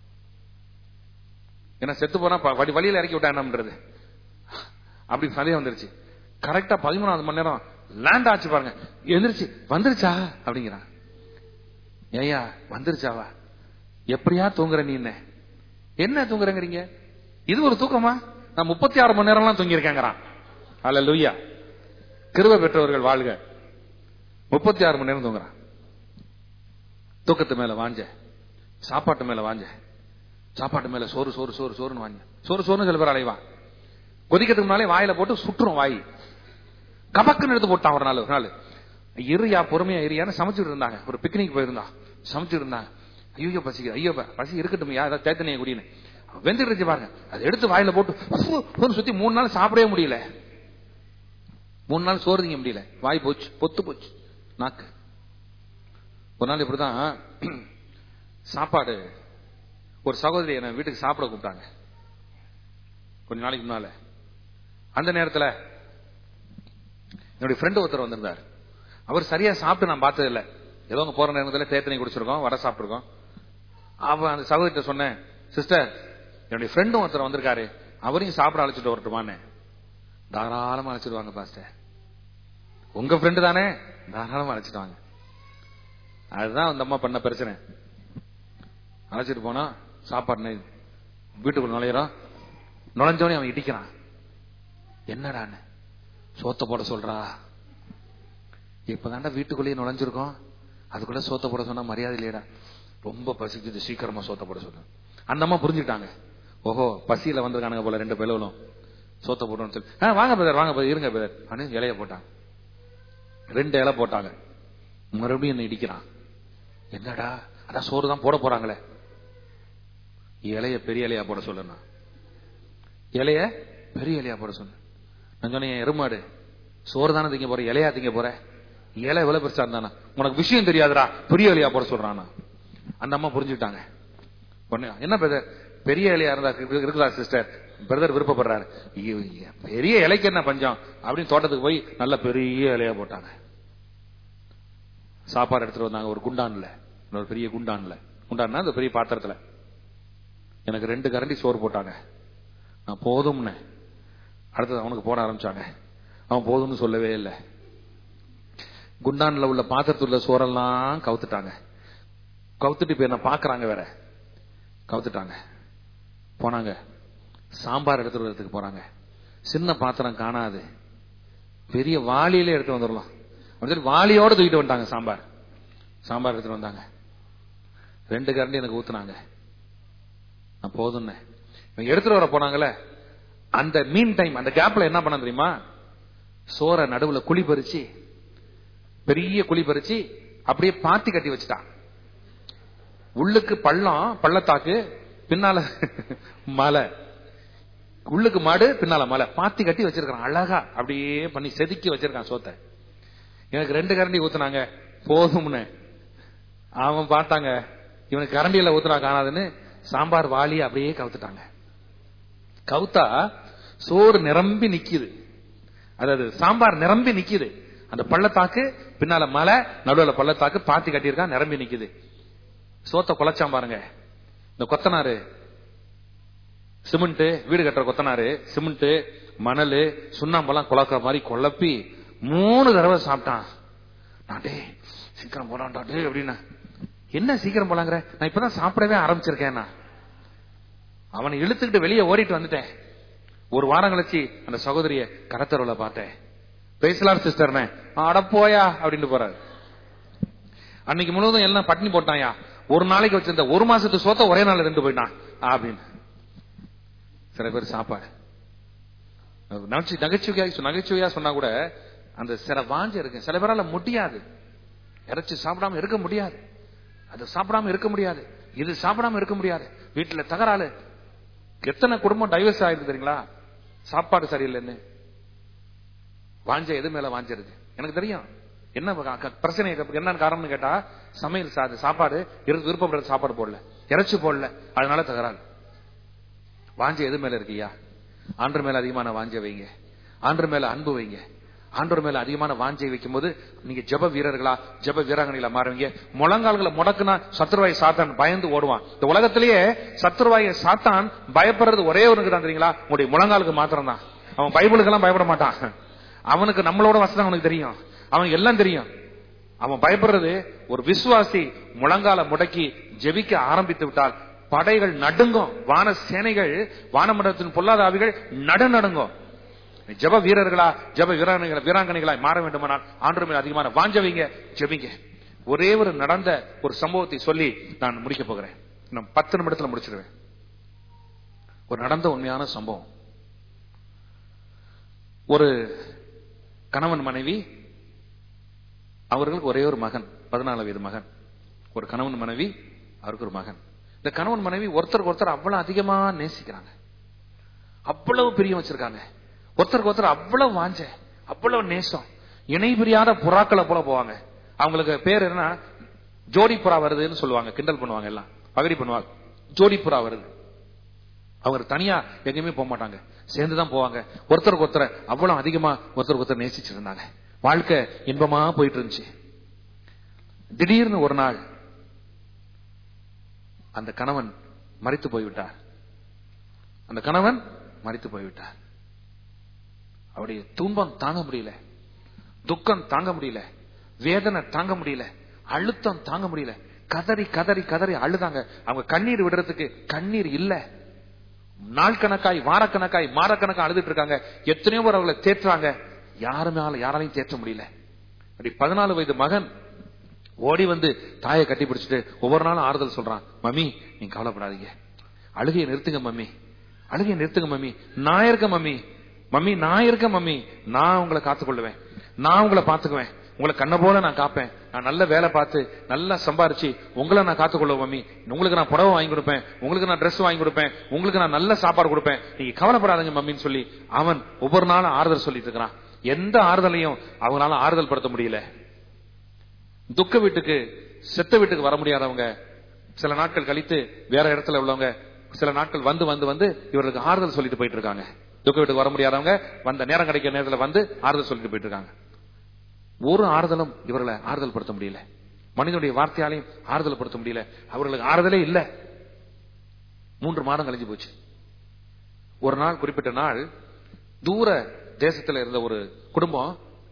ஏன்னா செத்து போனா ப- வழி வழியில இறக்கி விட்டா என்னன்றது அப்படி சந்தேகம் வந்துருச்சு கரெக்டா பதிமூணாவது மணி நேரம் லேண்ட் ஆச்சு பாருங்க எந்திரிச்சு வந்துருச்சா அப்படிங்கிறான் ஏய்யா வந்துருச்சாவா எப்படியா தூங்குற நீ என்ன என்ன தூங்குறங்கிறீங்க இது ஒரு தூக்கமா நான் முப்பத்தி ஆறு மணி நேரம்லாம் தூங்கியிருக்கேங்கிறான் அல்ல லூயா கிருபை பெற்றவர்கள் வாழ்க முப்பத்தி ஆறு மணி நேரம் தூங்குறான் தூக்கத்து மேல வாஞ்ச சாப்பாட்டு மேல வாஞ்ச சாப்பாட்டு மேல சோறு சோறு சோறு சோறுன்னு வாங்க சோறு சோறுன்னு சில பேர் அலைவான் கொதிக்கிறதுக்கு முன்னாலே வாயில போட்டு சுற்றுரும் வாய் கபக்குன்னு எடுத்து போட்டான் ஒரு நாள் ஒரு நாள் இருயா பொறுமையா இருயான்னு சமைச்சிட்டு இருந்தாங்க ஒரு பிக்னிக் போயிருந்தா சமைச்சிட்டு இருந்தாங்க ஐயோ பசிக்குது ஐயோ ப- பசி இருக்கட்டும் யா ஏதாவது தேத்தனைய குடின்னு வெந்துடுச்சு பாருங்க அதை எடுத்து வாயில போட்டு உஃப், உஃப்னு சுத்தி மூணு நாள் சாப்பிடவே முடியல மூணு நாள் சோறு திங்க முடியல வாய் போச்சு பொத்து போச்சு நாக்கு ஒரு நாள் இப்படிதான் சாப்பாடு ஒரு சகோதரி என்ன வீட்டுக்கு சாப்பிட கூப்பிட்டாங்க கொஞ்ச நாளைக்கு முன்னால அந்த நேரத்துல என்னுடைய ஃப்ரெண்டு ஒருத்தர் வந்திருந்தார் அவர் சரியா சாப்பிட்டு நான் பார்த்தது இல்ல ஏதோ அங்க போற நேரத்துல தேத்தனை குடிச்சிருக்கோம் வடை சாப்பிட்டுருக்கோம் அவ அந்த சகோதரிட்ட சொன்னேன் சிஸ்டர் என்னுடைய ஃப்ரெண்டும் ஒருத்தர் வந்திருக்காரு அவரையும் சாப்பிட அழைச்சிட்டு வரட்டுமான்னு தாராளமா அழைச்சிடுவாங்க பாஸ்டர் உங்க ஃப்ரெண்டு தானே தாராளமா அழைச்சிட்டு வாங்க அதுதான் அந்த அம்மா பண்ண பிரச்சனை அழைச்சிட்டு போனா சாப்பாடு நெய். வீட்டுக்குள்ள நுழையிறோம் நுழைஞ்சவனே அவன் இடிக்கிறான் என்னடான்னு சோத்த போட சொல்றா இப்பதான்டா வீட்டுக்குள்ளேயே நுழைஞ்சிருக்கோம் அதுக்குள்ள சோத்த போட சொன்னா மரியாதை இல்லையடா ரொம்ப பசிக்குது சீக்கிரமா சோத்த போட சொல்ற அந்த அம்மா புரிஞ்சுட்டாங்க ஓஹோ பசியில வந்திருக்கானுங்க போல ரெண்டு பிளவுலும் சோத்த போடணும்னு சொல்லி "ஆ, வாங்க பிரதர் வாங்க brother, இருங்க பிரதர் அப்படின்னு இலைய போட்டாங்க ரெண்டு இலை போட்டாங்க மறுபடியும் என்ன இடிக்கிறான் என்னடா அதான் சோறு தான் போட போறாங்களே இலைய பெரிய இலையா போட சொல்லுண்ணா இலைய பெரிய இலையா போட சொன்ன நான் சொன்னேன் "என் எருமாடு சோறு தானே திங்க போற இலையா திங்க போற இலை எவ்வளவு பெருசா இருந்தானா உனக்கு விஷயம் தெரியாதுடா பெரிய இலையா போட சொல்றானா அந்த அம்மா புரிஞ்சுட்டாங்க உடனே, என்ன பிரதர் பெரிய இலையா இருந்தா இருக்கு- இருக்குதா சிஸ்டர் பிரதர் விருப்பப்படுறாரு ஐயோ, ஐயோ, பெரிய இலைக்கு என்ன பஞ்சம் அப்படின்னு தோட்டத்துக்கு போய் நல்ல பெரிய இலையா போட்டாங்க சாப்பாடு எடுத்துட்டு வந்தாங்க ஒரு குண்டான்ல ஒரு பெரிய குண்டான்ல குண்டான்னா அந்த பெரிய பாத்திரத்துல எனக்கு ரெண்டு கரண்டி சோறு போட்டாங்க நான் போதும்னு அடுத்தது அவனுக்கு போட ஆரம்பிச்சாங்க அவன் போதும்னு சொல்லவே இல்லை குண்டான்ல உள்ள பாத்திரத்துல உள்ள சோறெல்லாம் கவுத்துட்டாங்க கவுத்துட்டு இப்ப என்ன பாக்குறாங்க வேற கவுத்துட்டாங்க போனாங்க சாம்பார் எடுத்துட்டு வரதுக்கு போறாங்க சின்ன பாத்திரம் காணாது பெரிய வாளியிலே எடுத்து வந்துடலாம் அப்படின்னு சொல்லி வாளியோட தூக்கிட்டு வந்துட்டாங்க சாம்பார் சாம்பார் எடுத்துட்டு வந்தாங்க ரெண்டு கரண்டி எனக்கு ஊத்துனாங்க நான் போதும்னே இவங்க எடுத்துட்டு வர போனாங்கல்ல அந்த மீன் டைம் அந்த கேப்ல என்ன பண்ண தெரியுமா சோற நடுவுல குழி பறிச்சு பெரிய குழி பறிச்சு அப்படியே பாத்தி கட்டி வச்சுட்டான் உள்ளுக்கு பள்ளம் பள்ளத்தாக்கு பின்னால மலை உள்ளுக்கு மாடு பின்னால மலை பாத்தி கட்டி வச்சிருக்கான் அழகா அப்படியே பண்ணி செதுக்கி வச்சிருக்கான் சோத்தை எனக்கு ரெண்டு கரண்டி ஊத்துனாங்க போதும்னு அவன் பார்த்தாங்க இவனுக்கு கரண்டியில ஊத்துனா காணாதுன்னு சாம்பார் வாளி அப்படியே கவுத்துட்டாங்க கவுத்தா சோறு நிரம்பி நிக்குது அதாவது சாம்பார் நிரம்பி நிக்குது அந்த பள்ளத்தாக்கு பின்னால மலை நடுவுல பள்ளத்தாக்கு பாத்தி கட்டியிருக்கான் நிரம்பி நிக்குது சோத்த குலைச்சான் பாருங்க இந்த கொத்தனாரு சிமெண்ட் வீடு கட்டுற கொத்தனாரு சிமெண்ட் மணல் சுண்ணாம்பெல்லாம் குழக்கிற மாதிரி குழப்பி மூணு தடவை சாப்பிட்டான் நான் டேய் சீக்கிரம் போலாம்டா டேய் அப்படின்னா என்ன சீக்கிரம் போலாங்கிற நான் இப்பதான் சாப்பிடவே ஆரம்பிச்சிருக்கேன் நான் அவனை இழுத்துக்கிட்டு வெளியே ஓடிட்டு வந்துட்டேன் ஒரு வாரம் கழிச்சு அந்த சகோதரிய கடத்தருவுல பார்த்தேன் பேசலார் சிஸ்டர்னே அட போயா அப்படின்னு போறாரு அன்னைக்கு முழுவதும் எல்லாம் பட்டினி போட்டாயா ஒரு நாளைக்கு வச்சிருந்த ஒரு மாசத்து சோத்த ஒரே நாள் ரெண்டு போயிட்டான் அப்படின்னு சில பேர் சாப்பாடு நகைச்சு நகைச்சுவையா நகைச்சுவையா சொன்னா கூட அந்த சில வாஞ்ச இருக்கு சில பேரால முடியாது இறைச்சி சாப்பிடாம இருக்க முடியாது அது சாப்பிடாம இருக்க முடியாது இது சாப்பிடாம இருக்க முடியாது வீட்டுல தகராறு எத்தனை குடும்பம் டைவர்ஸ் ஆயிருக்கு தெரியுங்களா சாப்பாடு சரியில்லைன்னு வாஞ்ச எது மேல வாஞ்சிருக்கு எனக்கு தெரியும் என்ன க- க- பிரச்சனை இருக்கு. என்ன காரணம்னு கேட்டா சமையல் சா- சாப்பாடு இரு- விருப்பப்படுற சாப்பாடு போடல இறைச்சி போடல அதனால தகராறு வாஞ்ச எது மேல இருக்குயா ஆண்டர் மேல அதிகமான வாஞ்ச வைங்க ஆண்டர் மேல அன்பு வைங்க ஆண்டவர் மேல அதிகமான வாஞ்சை வைக்கும் போது நீங்க ஜெப வீரர்களா ஜெப வீராங்கனைகளா மாறுவீங்க முழங்கால்களை முடக்குனா சத்ருவாய் சாத்தான் பயந்து ஓடுவான் இந்த உலகத்திலேயே சத்ருவாய சாத்தான் பயப்படுறது ஒரே ஒருக்கு தான் தெரியுங்களா உங்களுடைய முழங்காலுக்கு மாத்திரம் தான் அவன் பைபிளுக்கு எல்லாம் பயப்பட மாட்டான் அவனுக்கு நம்மளோட வசனம் அவனுக்கு தெரியும் அவனுக்கு எல்லாம் தெரியும் அவன் பயப்படுறது ஒரு விசுவாசி முழங்கால முடக்கி ஜெபிக்க ஆரம்பித்து விட்டால் படைகள் நடுங்கும் வான சேனைகள் வானமண்டலத்தின் பொல்லாத ஆவிகள் நடு நடுங்கும் நீ ஜெப வீரர்களா ஜெப வீராங்கனைகளா வீராங்கனைகளாய் மாற வேண்டுமானால் ஆண்டு மேல் அதிகமான வாஞ்ச வைங்க ஜெபிங்க ஒரே ஒரு நடந்த ஒரு சம்பவத்தை சொல்லி நான் முடிக்க போகிறேன் நான் பத்து நிமிடத்துல முடிச்சிருவேன் ஒரு நடந்த உண்மையான சம்பவம் ஒரு கணவன் மனைவி அவர்களுக்கு ஒரே ஒரு மகன் பதினாலு வயது மகன் ஒரு கணவன் மனைவி அவருக்கு ஒரு மகன் இந்த கணவன் மனைவி ஒருத்தருக்கு ஒருத்தர் அவ்வளவு அதிகமா நேசிக்கிறாங்க அவ்வளவு பிரியம் வச்சிருக்காங்க ஒருத்தருக்கு ஒருத்தர் அவ்வளவு வாஞ்ச அவ்வளவு நேசம் இணை பிரியாத புறாக்களை போல போவாங்க அவங்களுக்கு பேர் என்ன ஜோடி புறா வருதுன்னு சொல்லுவாங்க கிண்டல் பண்ணுவாங்க எல்லாம் பகடி பண்ணுவாங்க ஜோடி புறா வருது அவங்க தனியா எங்கேயுமே போக மாட்டாங்க சேர்ந்துதான் போவாங்க ஒருத்தருக்கு ஒருத்தர் அவ்வளவு அதிகமா ஒருத்தருக்கு ஒருத்தர் நேசிச்சிட்டு இருந்தாங்க வாழ்க்கை இன்பமா போயிட்டு இருந்துச்சு திடீர்னு ஒரு நாள் அந்த கணவன் மறித்து போய்விட்டார் அந்த கணவன் மறித்து போய்விட்டார் அவருடைய துன்பம் தாங்க முடியல துக்கம் தாங்க முடியல வேதனை தாங்க முடியல அழுத்தம் தாங்க முடியல கதறி கதறி கதறி அழுதாங்க அவங்க கண்ணீர் விடுறதுக்கு கண்ணீர் இல்ல நாள் கணக்காய் வாரக்கணக்காய் மாதக்கணக்காய் அழுதுட்டு இருக்காங்க எத்தனையோ பேர் அவங்களை தேற்றுறாங்க யாருமே யாராலையும் தேற்ற முடியல அப்படி பதினாலு வயது மகன் ஓடி வந்து தாயை கட்டி பிடிச்சிட்டு ஒவ்வொரு நாளும் ஆறுதல் சொல்றான் மம்மி நீங்க கவலைப்படாதீங்க அழுகையை நிறுத்துங்க மம்மி அழுகையை நிறுத்துங்க மம்மி நான் இருக்க மம்மி மம்மி நான் இருக்க மம்மி நான் உங்களை காத்துக்கொள்ளுவேன் நான் உங்களை பாத்துக்குவேன் உங்களை கண்ண போல நான் காப்பேன் நான் நல்ல வேலை பார்த்து நல்லா சம்பாரிச்சு உங்களை நான் காத்துக்கொள்ளுவேன் மம்மி உங்களுக்கு நான் புடவை வாங்கி கொடுப்பேன் உங்களுக்கு நான் Dress வாங்கி கொடுப்பேன் உங்களுக்கு நான் நல்ல சாப்பாடு கொடுப்பேன் நீங்க கவலைப்படாதீங்க மம்மின்னு சொல்லி அவன் ஒவ்வொரு நாளும் ஆறுதல் சொல்லிட்டு இருக்கிறான் எந்த ஆறுதலையும் அவங்களால ஆறுதல் படுத்த முடியல துக்க வீட்டுக்கு செத்த வீட்டுக்கு வர முடியாதவங்க சில நாட்கள் கழித்து வேற இடத்துல உள்ளவங்க சில நாட்கள் வந்து வந்து வந்து இவர்களுக்கு ஆறுதல் சொல்லிட்டு போயிட்டு இருக்காங்க துக்க வீட்டுக்கு வர முடியாதவங்க வந்த நேரம் கிடைக்கிற நேரத்துல வந்து ஆறுதல் சொல்லிட்டு போயிட்டு இருக்காங்க ஒரு ஆறுதலும் இவர்களை ஆறுதல் படுத்த முடியல மனிதனுடைய வார்த்தையாலையும் ஆறுதல் படுத்த முடியல அவர்களுக்கு ஆறுதலே இல்ல மூன்று மாதம் கழிஞ்சு போச்சு ஒரு நாள் குறிப்பிட்ட நாள் தூர தேசத்துல இருந்த ஒரு குடும்பம்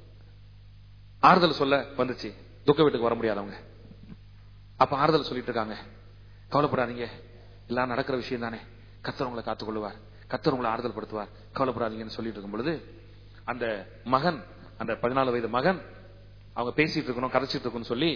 ஆறுதல் சொல்ல வந்துச்சு துக்க வீட்டுக்கு வர முடியாதவங்க அப்ப ஆறுதல் சொல்லிட்டு இருக்காங்க கவலைப்படாதீங்க எல்லாம் நடக்கிற விஷயம் தானே கத்தர் உங்களை காத்துக்கொள்வார் கத்தர் உங்களை ஆறுதல் படுத்துவார் கவலைப்படாதீங்கன்னு சொல்லிட்டு இருக்கும் பொழுது அந்த மகன் அந்த பதினாலு வயது மகன் அவங்க பேசிட்டு இருக்கணும் கதைச்சிட்டு இருக்கணும்னு சொல்லி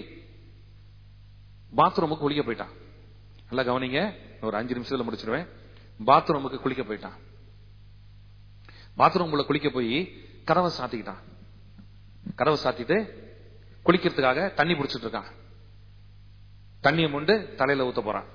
பாத்ரூமுக்கு குளிக்க போயிட்டான் நல்லா கவனிங்க ஒரு அஞ்சு நிமிஷத்துல முடிச்சிருவேன் பாத்ரூமுக்கு குளிக்க போயிட்டான் பாத்ரூம்குள்ள குளிக்க போய் கதவை சாத்திக்கிட்டான் கதவை சாத்திட்டு குளிக்கிறதுக்காக தண்ணி பிடிச்சிட்டு இருக்கான் தண்ணியை முண்டு தலையில ஊத்த போறான்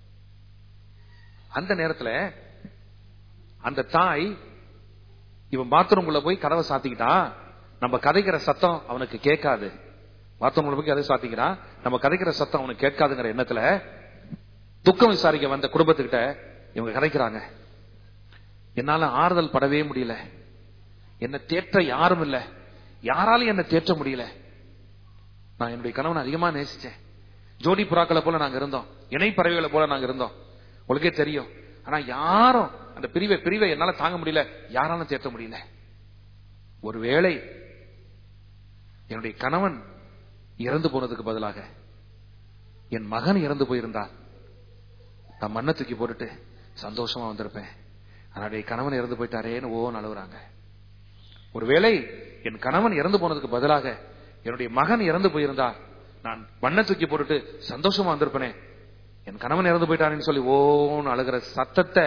அந்த நேரத்துல அந்த தாய் இவன் பாத்ரூம்குள்ள போய் கதவை சாத்திக்கிட்டான் நம்ம கதைக்கிற சத்தம் அவனுக்கு கேட்காது பாத்ரூம்ல போய் கதை சாத்திக்கிறான் நம்ம கதைக்கிற சத்தம் அவனுக்கு கேட்காதுங்கிற எண்ணத்துல துக்கம் விசாரிக்க வந்த குடும்பத்துக்கிட்ட இவங்க கதைக்கிறாங்க என்னால ஆறுதல் படவே முடியல என்ன தேற்ற யாரும் இல்ல யாராலும் என்ன தேற்ற முடியல நான் என்னுடைய கணவனை அதிகமா நேசிச்சேன் ஜோடி புறாக்களை போல நாங்க இருந்தோம் இணை பறவைகளை போல நாங்க இருந்தோம் உங்களுக்கே தெரியும் ஆனா யாரும் அந்த பிரிவை பிரிவை என்னால தாங்க முடியல யாராலும் தேற்ற முடியல ஒருவேளை என்னுடைய கணவன் இறந்து போனதுக்கு பதிலாக என் மகன் இறந்து போயிருந்தார் நான் மண்ணை தூக்கி போட்டுட்டு சந்தோஷமா வந்திருப்பேன் அதனுடைய கணவன் இறந்து போயிட்டாரேன்னு ஓன்னு அழுகுறாங்க ஒருவேளை என் கணவன் இறந்து போனதுக்கு பதிலாக என்னுடைய மகன் இறந்து போயிருந்தார் நான் வண்ண தூக்கி போட்டுட்டு சந்தோஷமா வந்திருப்பேனே என் கணவன் இறந்து போயிட்டானேன்னு சொல்லி ஓன்னு அழுகிற சத்தத்தை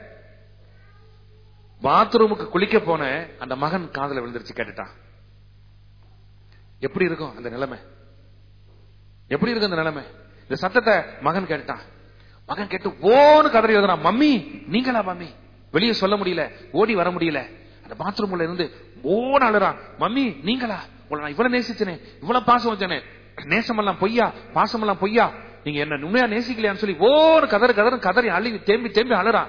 பாத்ரூமுக்கு குளிக்க போன அந்த மகன் காதுல விழுந்துருச்சு கேட்டுட்டான் எப்படி இருக்கும் அந்த நிலைமை எப்படி இருக்கு அந்த நிலைமை இந்த சத்தத்தை மகன் கேட்டுட்டான் மகன் கேட்டு ஓன்னு கதறி எழுதுறான் மம்மி நீங்களா மம்மி வெளியே சொல்ல முடியல ஓடி வர முடியல அந்த பாத்ரூம்ல இருந்து ஓன அழுறான் மம்மி நீங்களா உங்களை நான் இவ்வளவு நேசிச்சனே இவ்வளவு பாசம் வச்சனே நேசமெல்லாம் பொய்யா பாசமெல்லாம் பொய்யா நீங்க என்ன உண்மையா நேசிக்கலையான்னு சொல்லி ஓன்னு கதறு கதறு கதறி அழுவி தேம்பி தேம்பி அழுறான்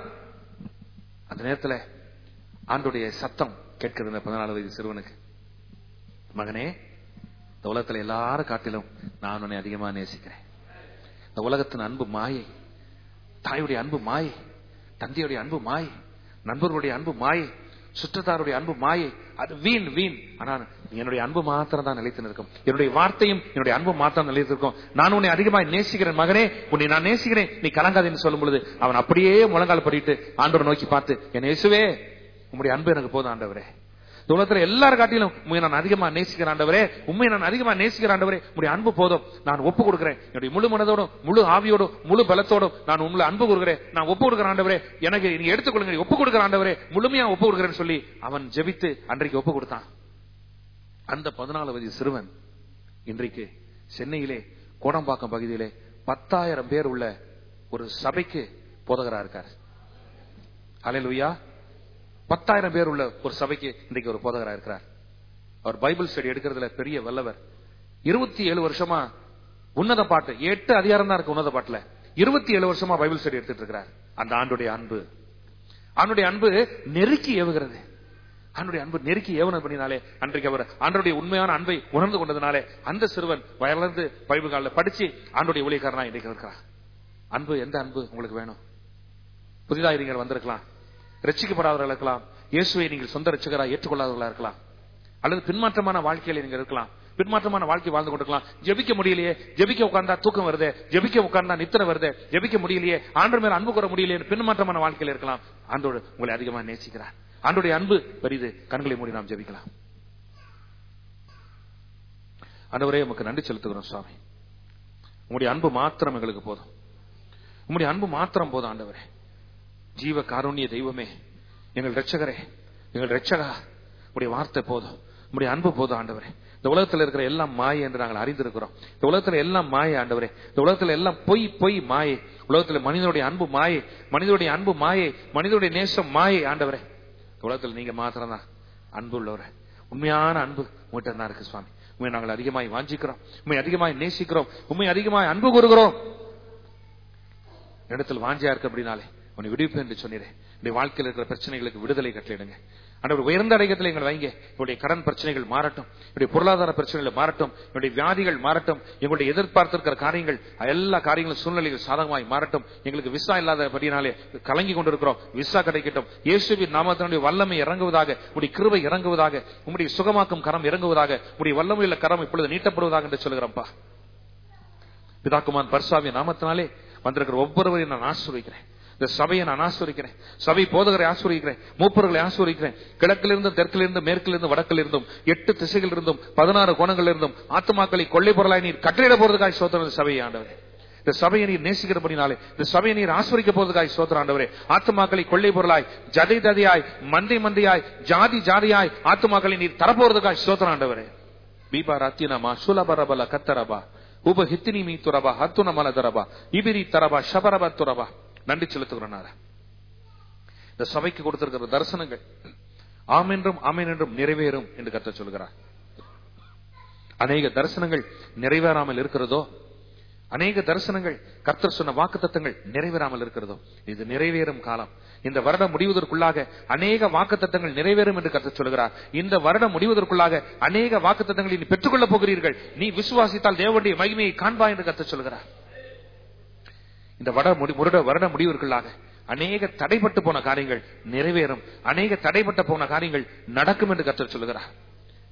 அந்த நேரத்துல ஆண்டுடைய சத்தம் கேட்கிறது இந்த பதினாலு வயது சிறுவனுக்கு மகனே இந்த உலகத்துல எல்லாரும் காட்டிலும் நான் உன்னை அதிகமா நேசிக்கிறேன் இந்த உலகத்தின் அன்பு மாயை தாயுடைய அன்பு மாயை தந்தையுடைய அன்பு மாயை நண்பர்களுடைய அன்பு மாயை சுற்றத்தாருடைய அன்பு மாயை அது வீண் வீண் ஆனால் என்னுடைய அன்பு மாத்திரம் தான் நிலைத்து நிற்கும் என்னுடைய வார்த்தையும் என்னுடைய அன்பு மாத்திரம் நிலைத்து இருக்கும் நான் உன்னை அதிகமாக நேசிக்கிறேன் மகனே உன்னை நான் நேசிக்கிறேன் நீ கலங்காதேன்னு சொல்லும் பொழுது அவன் அப்படியே முழங்கால் படிட்டு ஆண்டவரை நோக்கி பார்த்து என் இயேசுவே உம்முடைய அன்பு எனக்கு போதும் ஆண்டவரே இந்த உலகத்துல எல்லாரும் காட்டிலும் உண்மையை நான் அதிகமா நேசிக்கிற ஆண்டவரே உண்மையை நான் அதிகமா நேசிக்கிற ஆண்டவரே உடைய அன்பு போதும் நான் ஒப்பு கொடுக்கிறேன் என்னுடைய முழு மனதோடும் முழு ஆவியோடும் முழு பலத்தோடும் நான் உங்களை அன்பு கொடுக்கிறேன் நான் ஒப்பு கொடுக்கிற ஆண்டவரே எனக்கு நீ எடுத்துக்கொள்ளுங்க ஒப்பு கொடுக்கிற ஆண்டவரே முழுமையா ஒப்பு கொடுக்கிறேன்னு சொல்லி அவன் ஜெபித்து அன்றைக்கு ஒப்பு கொடுத்தான் அந்த பதினாலு வயது சிறுவன் இன்றைக்கு சென்னையிலே கோடம்பாக்கம் பகுதியிலே பத்தாயிரம் பேர் உள்ள ஒரு சபைக்கு போதகரா இருக்கார் அலையலுயா பத்தாயிரம் பேர் உள்ள ஒரு சபைக்கு இன்றைக்கு ஒரு போதகரா இருக்கிறார் அவர் பைபிள் ஸ்டடி எடுக்கிறதுல பெரிய வல்லவர் இருபத்தி ஏழு வருஷமா உன்னத பாட்டு எட்டு அதிகாரம் தான் இருக்கு உன்னத பாட்டுல இருபத்தி ஏழு வருஷமா பைபிள் ஸ்டடி எடுத்துட்டு இருக்கிறார் அந்த ஆண்டுடைய அன்பு ஆண்டுடைய அன்பு நெருக்கி ஏவுகிறது ஆண்டுடைய அன்பு நெருக்கி ஏவன பண்ணினாலே அன்றைக்கு அவர் ஆண்டுடைய உண்மையான அன்பை உணர்ந்து கொண்டதுனாலே அந்த சிறுவன் வளர்ந்து பைபிள் காலில் படிச்சு ஆண்டுடைய ஊழியக்காரனா இன்றைக்கு இருக்கிறார் அன்பு எந்த அன்பு உங்களுக்கு வேணும் புதிதாக நீங்கள் வந்திருக்கலாம் ரட்சிக்கப்படாதவர்கள் இருக்கலாம் இயேசுவை நீங்கள் சொந்த ரட்சகரா ஏற்றுக்கொள்ளாதவர்களா இருக்கலாம் அல்லது பின்மாற்றமான வாழ்க்கையில நீங்க இருக்கலாம் பின்மாற்றமான வாழ்க்கை வாழ்ந்து கொண்டிருக்கலாம் ஜெபிக்க முடியலையே ஜெபிக்க உட்கார்ந்தா தூக்கம் வருது ஜெபிக்க உட்கார்ந்தா நித்திர வருது ஜெபிக்க முடியலையே ஆண்டு மேல அன்பு கூற முடியலையே பின்மாற்றமான வாழ்க்கையில இருக்கலாம் ஆண்டோடு உங்களை அதிகமா நேசிக்கிறார் ஆண்டுடைய அன்பு பெரிது கண்களை மூடி நாம் ஜெபிக்கலாம் ஆண்டவரே உமக்கு நன்றி செலுத்துகிறோம் சுவாமி உங்களுடைய அன்பு மாத்திரம் எங்களுக்கு போதும் உங்களுடைய அன்பு மாத்திரம் போதும் ஆண்டவரே ஜீவ காருண்ய தெய்வமே எங்கள் ரட்சகரே எங்கள் ரட்சகா உடைய வார்த்தை போதும் உடைய அன்பு போதும் ஆண்டவரே இந்த உலகத்தில் இருக்கிற எல்லாம் மாயை என்று நாங்கள் அறிந்திருக்கிறோம் இந்த உலகத்துல எல்லாம் மாயை ஆண்டவரே இந்த உலகத்துல எல்லாம் பொய் பொய் மாயை உலகத்துல மனிதனுடைய அன்பு மாயை மனிதனுடைய அன்பு மாயை மனிதனுடைய நேசம் மாயை ஆண்டவரே இந்த உலகத்துல நீங்க மாத்திரம் தான் அன்பு உள்ளவரே உண்மையான அன்பு உங்கள்கிட்ட தான் இருக்கு சுவாமி உண்மை நாங்கள் அதிகமாய் வாஞ்சிக்கிறோம் உண்மை அதிகமாய் நேசிக்கிறோம் உண்மை அதிகமாய் அன்பு கூறுகிறோம் இடத்தில் வாஞ்சியா இருக்கு அப்படின்னாலே உன்னை விடுவிப்பேன் என்று சொன்னீரேன் என்னுடைய வாழ்க்கையில் இருக்கிற பிரச்சனைகளுக்கு விடுதலை கட்டளிடுங்க ஆண்டவர் உயர்ந்த அடைக்கத்தில் எங்களை வைங்க என்னுடைய கடன் பிரச்சனைகள் மாறட்டும் என்னுடைய பொருளாதார பிரச்சனைகள் மாறட்டும் என்னுடைய வியாதிகள் மாறட்டும் எங்களுடைய எதிர்பார்த்திருக்கிற காரியங்கள் எல்லா காரியங்களும் சூழ்நிலைகள் சாதகமாய் மாறட்டும் எங்களுக்கு விசா இல்லாதபடினாலே கலங்கி கொண்டிருக்கிறோம் விசா கிடைக்கட்டும் இயேசுவின் நாமத்தினுடைய வல்லமை இறங்குவதாக உடைய கிருபை இறங்குவதாக உங்களுடைய சுகமாக்கும் கரம் இறங்குவதாக உடைய வல்லமையுள்ள கரம் இப்பொழுது நீட்டப்படுவதாக என்று சொல்கிறோம்ப்பா பிதாக்குமான் பர்சாவிய நாமத்தினாலே வந்திருக்கிற ஒவ்வொருவரையும் நான் ஆசிர்வதிக்கிறேன் இந்த சபையை நான் ஆசிரிக்கிறேன் சபை போதகரை ஆசிரிக்கிறேன் மூப்பர்களை ஆசிரிக்கிறேன் கிழக்கிலிருந்தும் தெற்கிலிருந்தும் மேற்கிலிருந்து வடக்கிலிருந்தும் எட்டு திசைகள் இருந்தும் பதினாறு கோணங்கள் இருந்தும் ஆத்மாக்களை கொள்ளை பொருளாய் நீர் கட்டளிட போறதுக்காக சோதனை சபையை ஆண்டவரே இந்த சபையை நீர் நேசிக்கிறபடினாலே இந்த சபையை நீர் ஆசிரிக்க போவதற்காக சோதர ஆண்டவரே ஆத்மாக்களை கொள்ளை பொருளாய் ஜதை ததையாய் மந்தை மந்தையாய் ஜாதி ஜாதியாய் ஆத்மாக்களை நீர் தரப்போறதுக்காக சோதர ஆண்டவரே பீபா ரத்தினமா சுலபரபல கத்தரபா உப ஹித்தினி மீ துரபா ஹத்துன மல தரபா இபிரி தரபா ஷபரபா துரபா நன்றி செலுத்துகிறோம் இந்த சபைக்கு கொடுத்திருக்கிற தரிசனங்கள் ஆம் என்றும் ஆமேன் என்றும் நிறைவேறும் என்று கத்த சொல்கிறார் அநேக தரிசனங்கள் நிறைவேறாமல் இருக்கிறதோ அநேக தரிசனங்கள் கர்த்தர் சொன்ன வாக்கு தத்தங்கள் நிறைவேறாமல் இருக்கிறதோ இது நிறைவேறும் காலம் இந்த வருடம் முடிவதற்குள்ளாக அநேக வாக்கு தத்தங்கள் நிறைவேறும் என்று கர்த்தர் சொல்கிறார் இந்த வருடம் முடிவதற்குள்ளாக அநேக வாக்கு தத்தங்களை நீ பெற்றுக்கொள்ளப் போகிறீர்கள் நீ விசுவாசித்தால் தேவனுடைய மகிமையை காண்பா என்று கர்த்தர் சொல்கிறார் இந்த வட முடி முருட வருட முடிவிற்குள்ளாக அநேக தடைப்பட்டு போன காரியங்கள் நிறைவேறும் அநேக தடைப்பட்டு போன காரியங்கள் நடக்கும் என்று கத்தர் சொல்லுகிறார்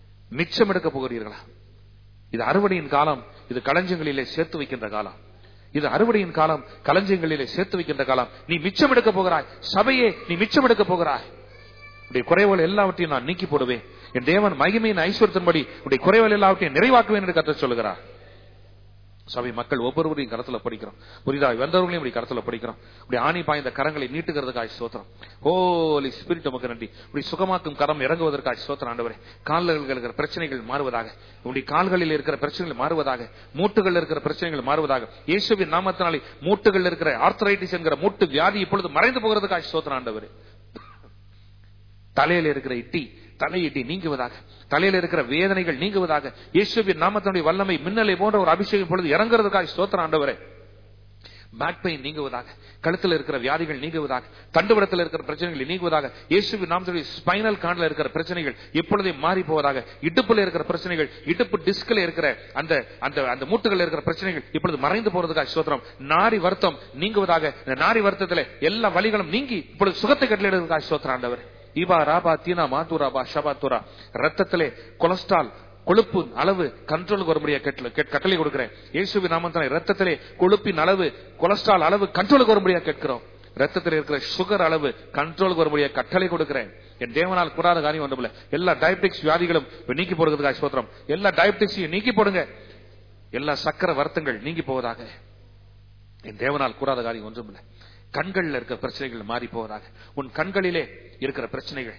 மிச்சம் எடுக்க போகிறீர்களா இது அறுவடையின் காலம் இது களஞ்சங்களிலே சேர்த்து வைக்கின்ற காலம் இது அறுவடையின் காலம் களஞ்சியங்களிலே சேர்த்து வைக்கின்ற காலம் நீ மிச்சம் எடுக்க போகிறாய் சபையே நீ மிச்சம் எடுக்க போகிறாய் உடைய குறைவுகள் எல்லாவற்றையும் நான் நீக்கி போடுவேன் என் தேவன் மகிமையின் ஐஸ்வர்யத்தின்படி உடைய குறைவுகள் எல்லாவற்றையும் நிறைவாக்குவேன் என்று கத்த சொல்லுகிறார் சபை மக்கள் ஒவ்வொருவரையும் கரத்துல படிக்கிறோம் புரியுதா வந்தவர்களையும் இப்படி கரத்துல படிக்கிறோம் இப்படி ஆணி பாய்ந்த கரங்களை நீட்டுகிறதுக்காக சோத்திரம் ஹோலி ஸ்பிரிட் நமக்கு நன்றி இப்படி சுகமாக்கும் கரம் இறங்குவதற்காக சோத்திரம் ஆண்டவரே கால்களில் இருக்கிற பிரச்சனைகள் மாறுவதாக இப்படி கால்களில் இருக்கிற பிரச்சனைகள் மாறுவதாக மூட்டுகள் இருக்கிற பிரச்சனைகள் மாறுவதாக இயேசுவின் நாமத்தினாலே மூட்டுகள் இருக்கிற ஆர்த்தரைட்டிஸ் என்கிற மூட்டு வியாதி இப்பொழுது மறைந்து போகிறதுக்காக சோத்திரம் ஆண்டவரே தலையில இருக்கிற இட்டி தலையிட்டி நீங்குவதாக தலையில இருக்கிற வேதனைகள் நீங்குவதாக இயேசுவின் நாமத்தினுடைய வல்லமை மின்னலை போன்ற ஒரு அபிஷேகம் பொழுது இறங்குறதுக்காக ஸ்தோத்திரம் ஆண்டவரே பேக் பெயின் நீங்குவதாக கழுத்துல இருக்கிற வியாதிகள் நீங்குவதாக தண்டுவடத்தில் இருக்கிற பிரச்சனைகள் நீங்குவதாக இயேசுவின் நாமத்துடைய ஸ்பைனல் கார்டில் இருக்கிற பிரச்சனைகள் எப்பொழுதே மாறி போவதாக இடுப்புல இருக்கிற பிரச்சனைகள் இடுப்பு டிஸ்க்ல இருக்கிற அந்த அந்த அந்த மூட்டுகள் இருக்கிற பிரச்சனைகள் இப்பொழுது மறைந்து போறதுக்காக சோத்திரம் நாரி வருத்தம் நீங்குவதாக இந்த நாரி வருத்தத்துல எல்லா வழிகளும் நீங்கி இப்பொழுது சுகத்தை கட்டளையிடுவதற்காக சோத்திரம் ஆண்டவர் இபா ராபா தீனா மாத்தூரா பா ஷபாத்துரா ரத்தத்திலே கொலஸ்ட்ரால் கொழுப்பு அளவு கண்ட்ரோலுக்கு வரும்படியா கட்டளை கொடுக்கிறேன் இயேசுவி நாமத்தின ரத்தத்திலே கொழுப்பின் அளவு கொலஸ்ட்ரால் அளவு கண்ட்ரோலுக்கு வரும்படியா கேட்கிறோம் ரத்தத்தில் இருக்கிற சுகர் அளவு கண்ட்ரோலுக்கு வரும்படியா கட்டளை கொடுக்கிறேன் என் தேவனால் கூடாத காரியம் ஒன்றும் எல்லா டயபெட்டிக்ஸ் வியாதிகளும் நீக்கி போடுறதுக்காக சோத்திரம் எல்லா டயபெட்டிக்ஸையும் நீக்கி போடுங்க எல்லா சக்கர வருத்தங்கள் நீங்கி போவதாக என் தேவனால் கூடாத காரியம் ஒன்றும் இல்லை கண்கள்ல இருக்கிற பிரச்சனைகள் மாறி போவதாக உன் கண்களிலே இருக்கிற பிரச்சனைகள்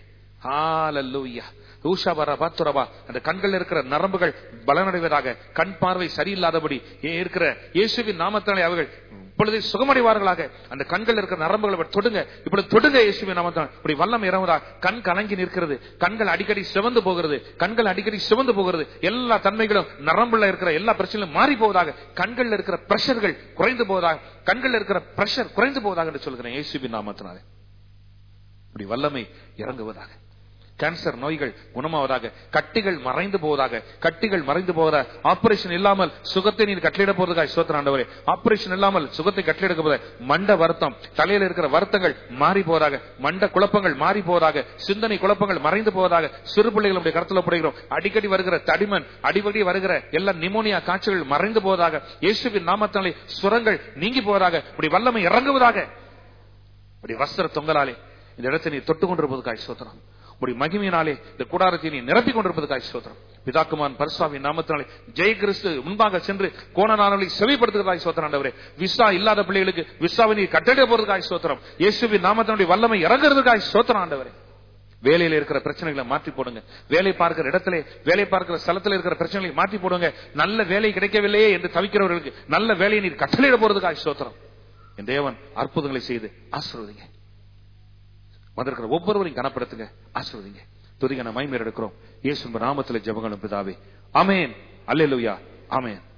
அந்த கண்கள் இருக்கிற நரம்புகள் பலனடைவதாக கண் பார்வை சரியில்லாதபடி இருக்கிற இயேசுவின் நாமத்தாலே அவர்கள் இப்பொழுது சுகமடைவார்களாக அந்த கண்கள் இருக்கிற நரம்புகளை தொடுங்க இப்படி தொடுங்க இயேசுவின் நாமத்தால் இப்படி வல்லம் இறங்குதா கண் கலங்கி நிற்கிறது கண்கள் அடிக்கடி சிவந்து போகிறது கண்கள் அடிக்கடி சிவந்து போகிறது எல்லா தன்மைகளும் நரம்புல இருக்கிற எல்லா பிரச்சனையும் மாறி போவதாக கண்கள் இருக்கிற பிரஷர்கள் குறைந்து போவதாக கண்கள் இருக்கிற பிரஷர் குறைந்து போவதாக என்று சொல்கிறேன் இயேசுவின் நாமத்தினாலே இப்படி வல்லமை இறங்குவதாக கேன்சர் நோய்கள் குணமாவதாக கட்டிகள் மறைந்து போவதாக கட்டிகள் மறைந்து போவதாக ஆபரேஷன் இல்லாமல் சுகத்தை நீர் கட்டளிட போவதாக சோத்திராண்டவரே ஆபரேஷன் இல்லாமல் சுகத்தை கட்டளிட போவதாக மண்ட வருத்தம் தலையில இருக்கிற வருத்தங்கள் மாறி போவதாக மண்ட குழப்பங்கள் மாறி போவதாக சிந்தனை குழப்பங்கள் மறைந்து போவதாக சிறு பிள்ளைகளுடைய கருத்துல படுகிறோம் அடிக்கடி வருகிற தடிமன் அடிக்கடி வருகிற எல்லா நிமோனியா காய்ச்சல்கள் மறைந்து போவதாக இயேசுவின் நாமத்தாலே சுரங்கள் நீங்கி போவதாக இப்படி வல்லமை இறங்குவதாக இப்படி வஸ்திர தொங்கலாலே இந்த இடத்தை நீ தொட்டு கொண்டிருப்பதுக்காக சோத்திரம் உடைய மகிமையினாலே இந்த கூடாரத்தை நீ நிரப்பிக் கொண்டிருப்பதற்காக சோத்திரம் பிதாக்குமான் பரிசுவின் நாமத்தினாலே ஜெய கிறிஸ்து முன்பாக சென்று கோண நாளை செவிப்படுத்துவதாக சோத்திரம் ஆண்டவரே விசா இல்லாத பிள்ளைகளுக்கு விசாவை நீ கட்டளை போறதுக்காக சோத்திரம் இயேசுவின் நாமத்தினுடைய வல்லமை இறங்குறதுக்காக சோத்திரம் ஆண்டவரே வேலையில இருக்கிற பிரச்சனைகளை மாற்றி போடுங்க வேலை பார்க்கிற இடத்துல வேலை பார்க்கிற ஸ்தலத்துல இருக்கிற பிரச்சனைகளை மாற்றி போடுங்க நல்ல வேலை கிடைக்கவில்லையே என்று தவிக்கிறவர்களுக்கு நல்ல வேலையை நீர் கட்டளையிட போறதுக்காக சோத்திரம் என் தேவன் அற்புதங்களை செய்து ஆசிர்வதிங்க வந்திருக்கிற ஒவ்வொருவரையும் கனப்படுத்துங்க ஆசிர்வதிங்க துதிகன மைமேர் எடுக்கிறோம் இயேசு நாமத்தில் ஜெபங்களும் பிதாவே அமேன் அல்லேலூயா அமேன்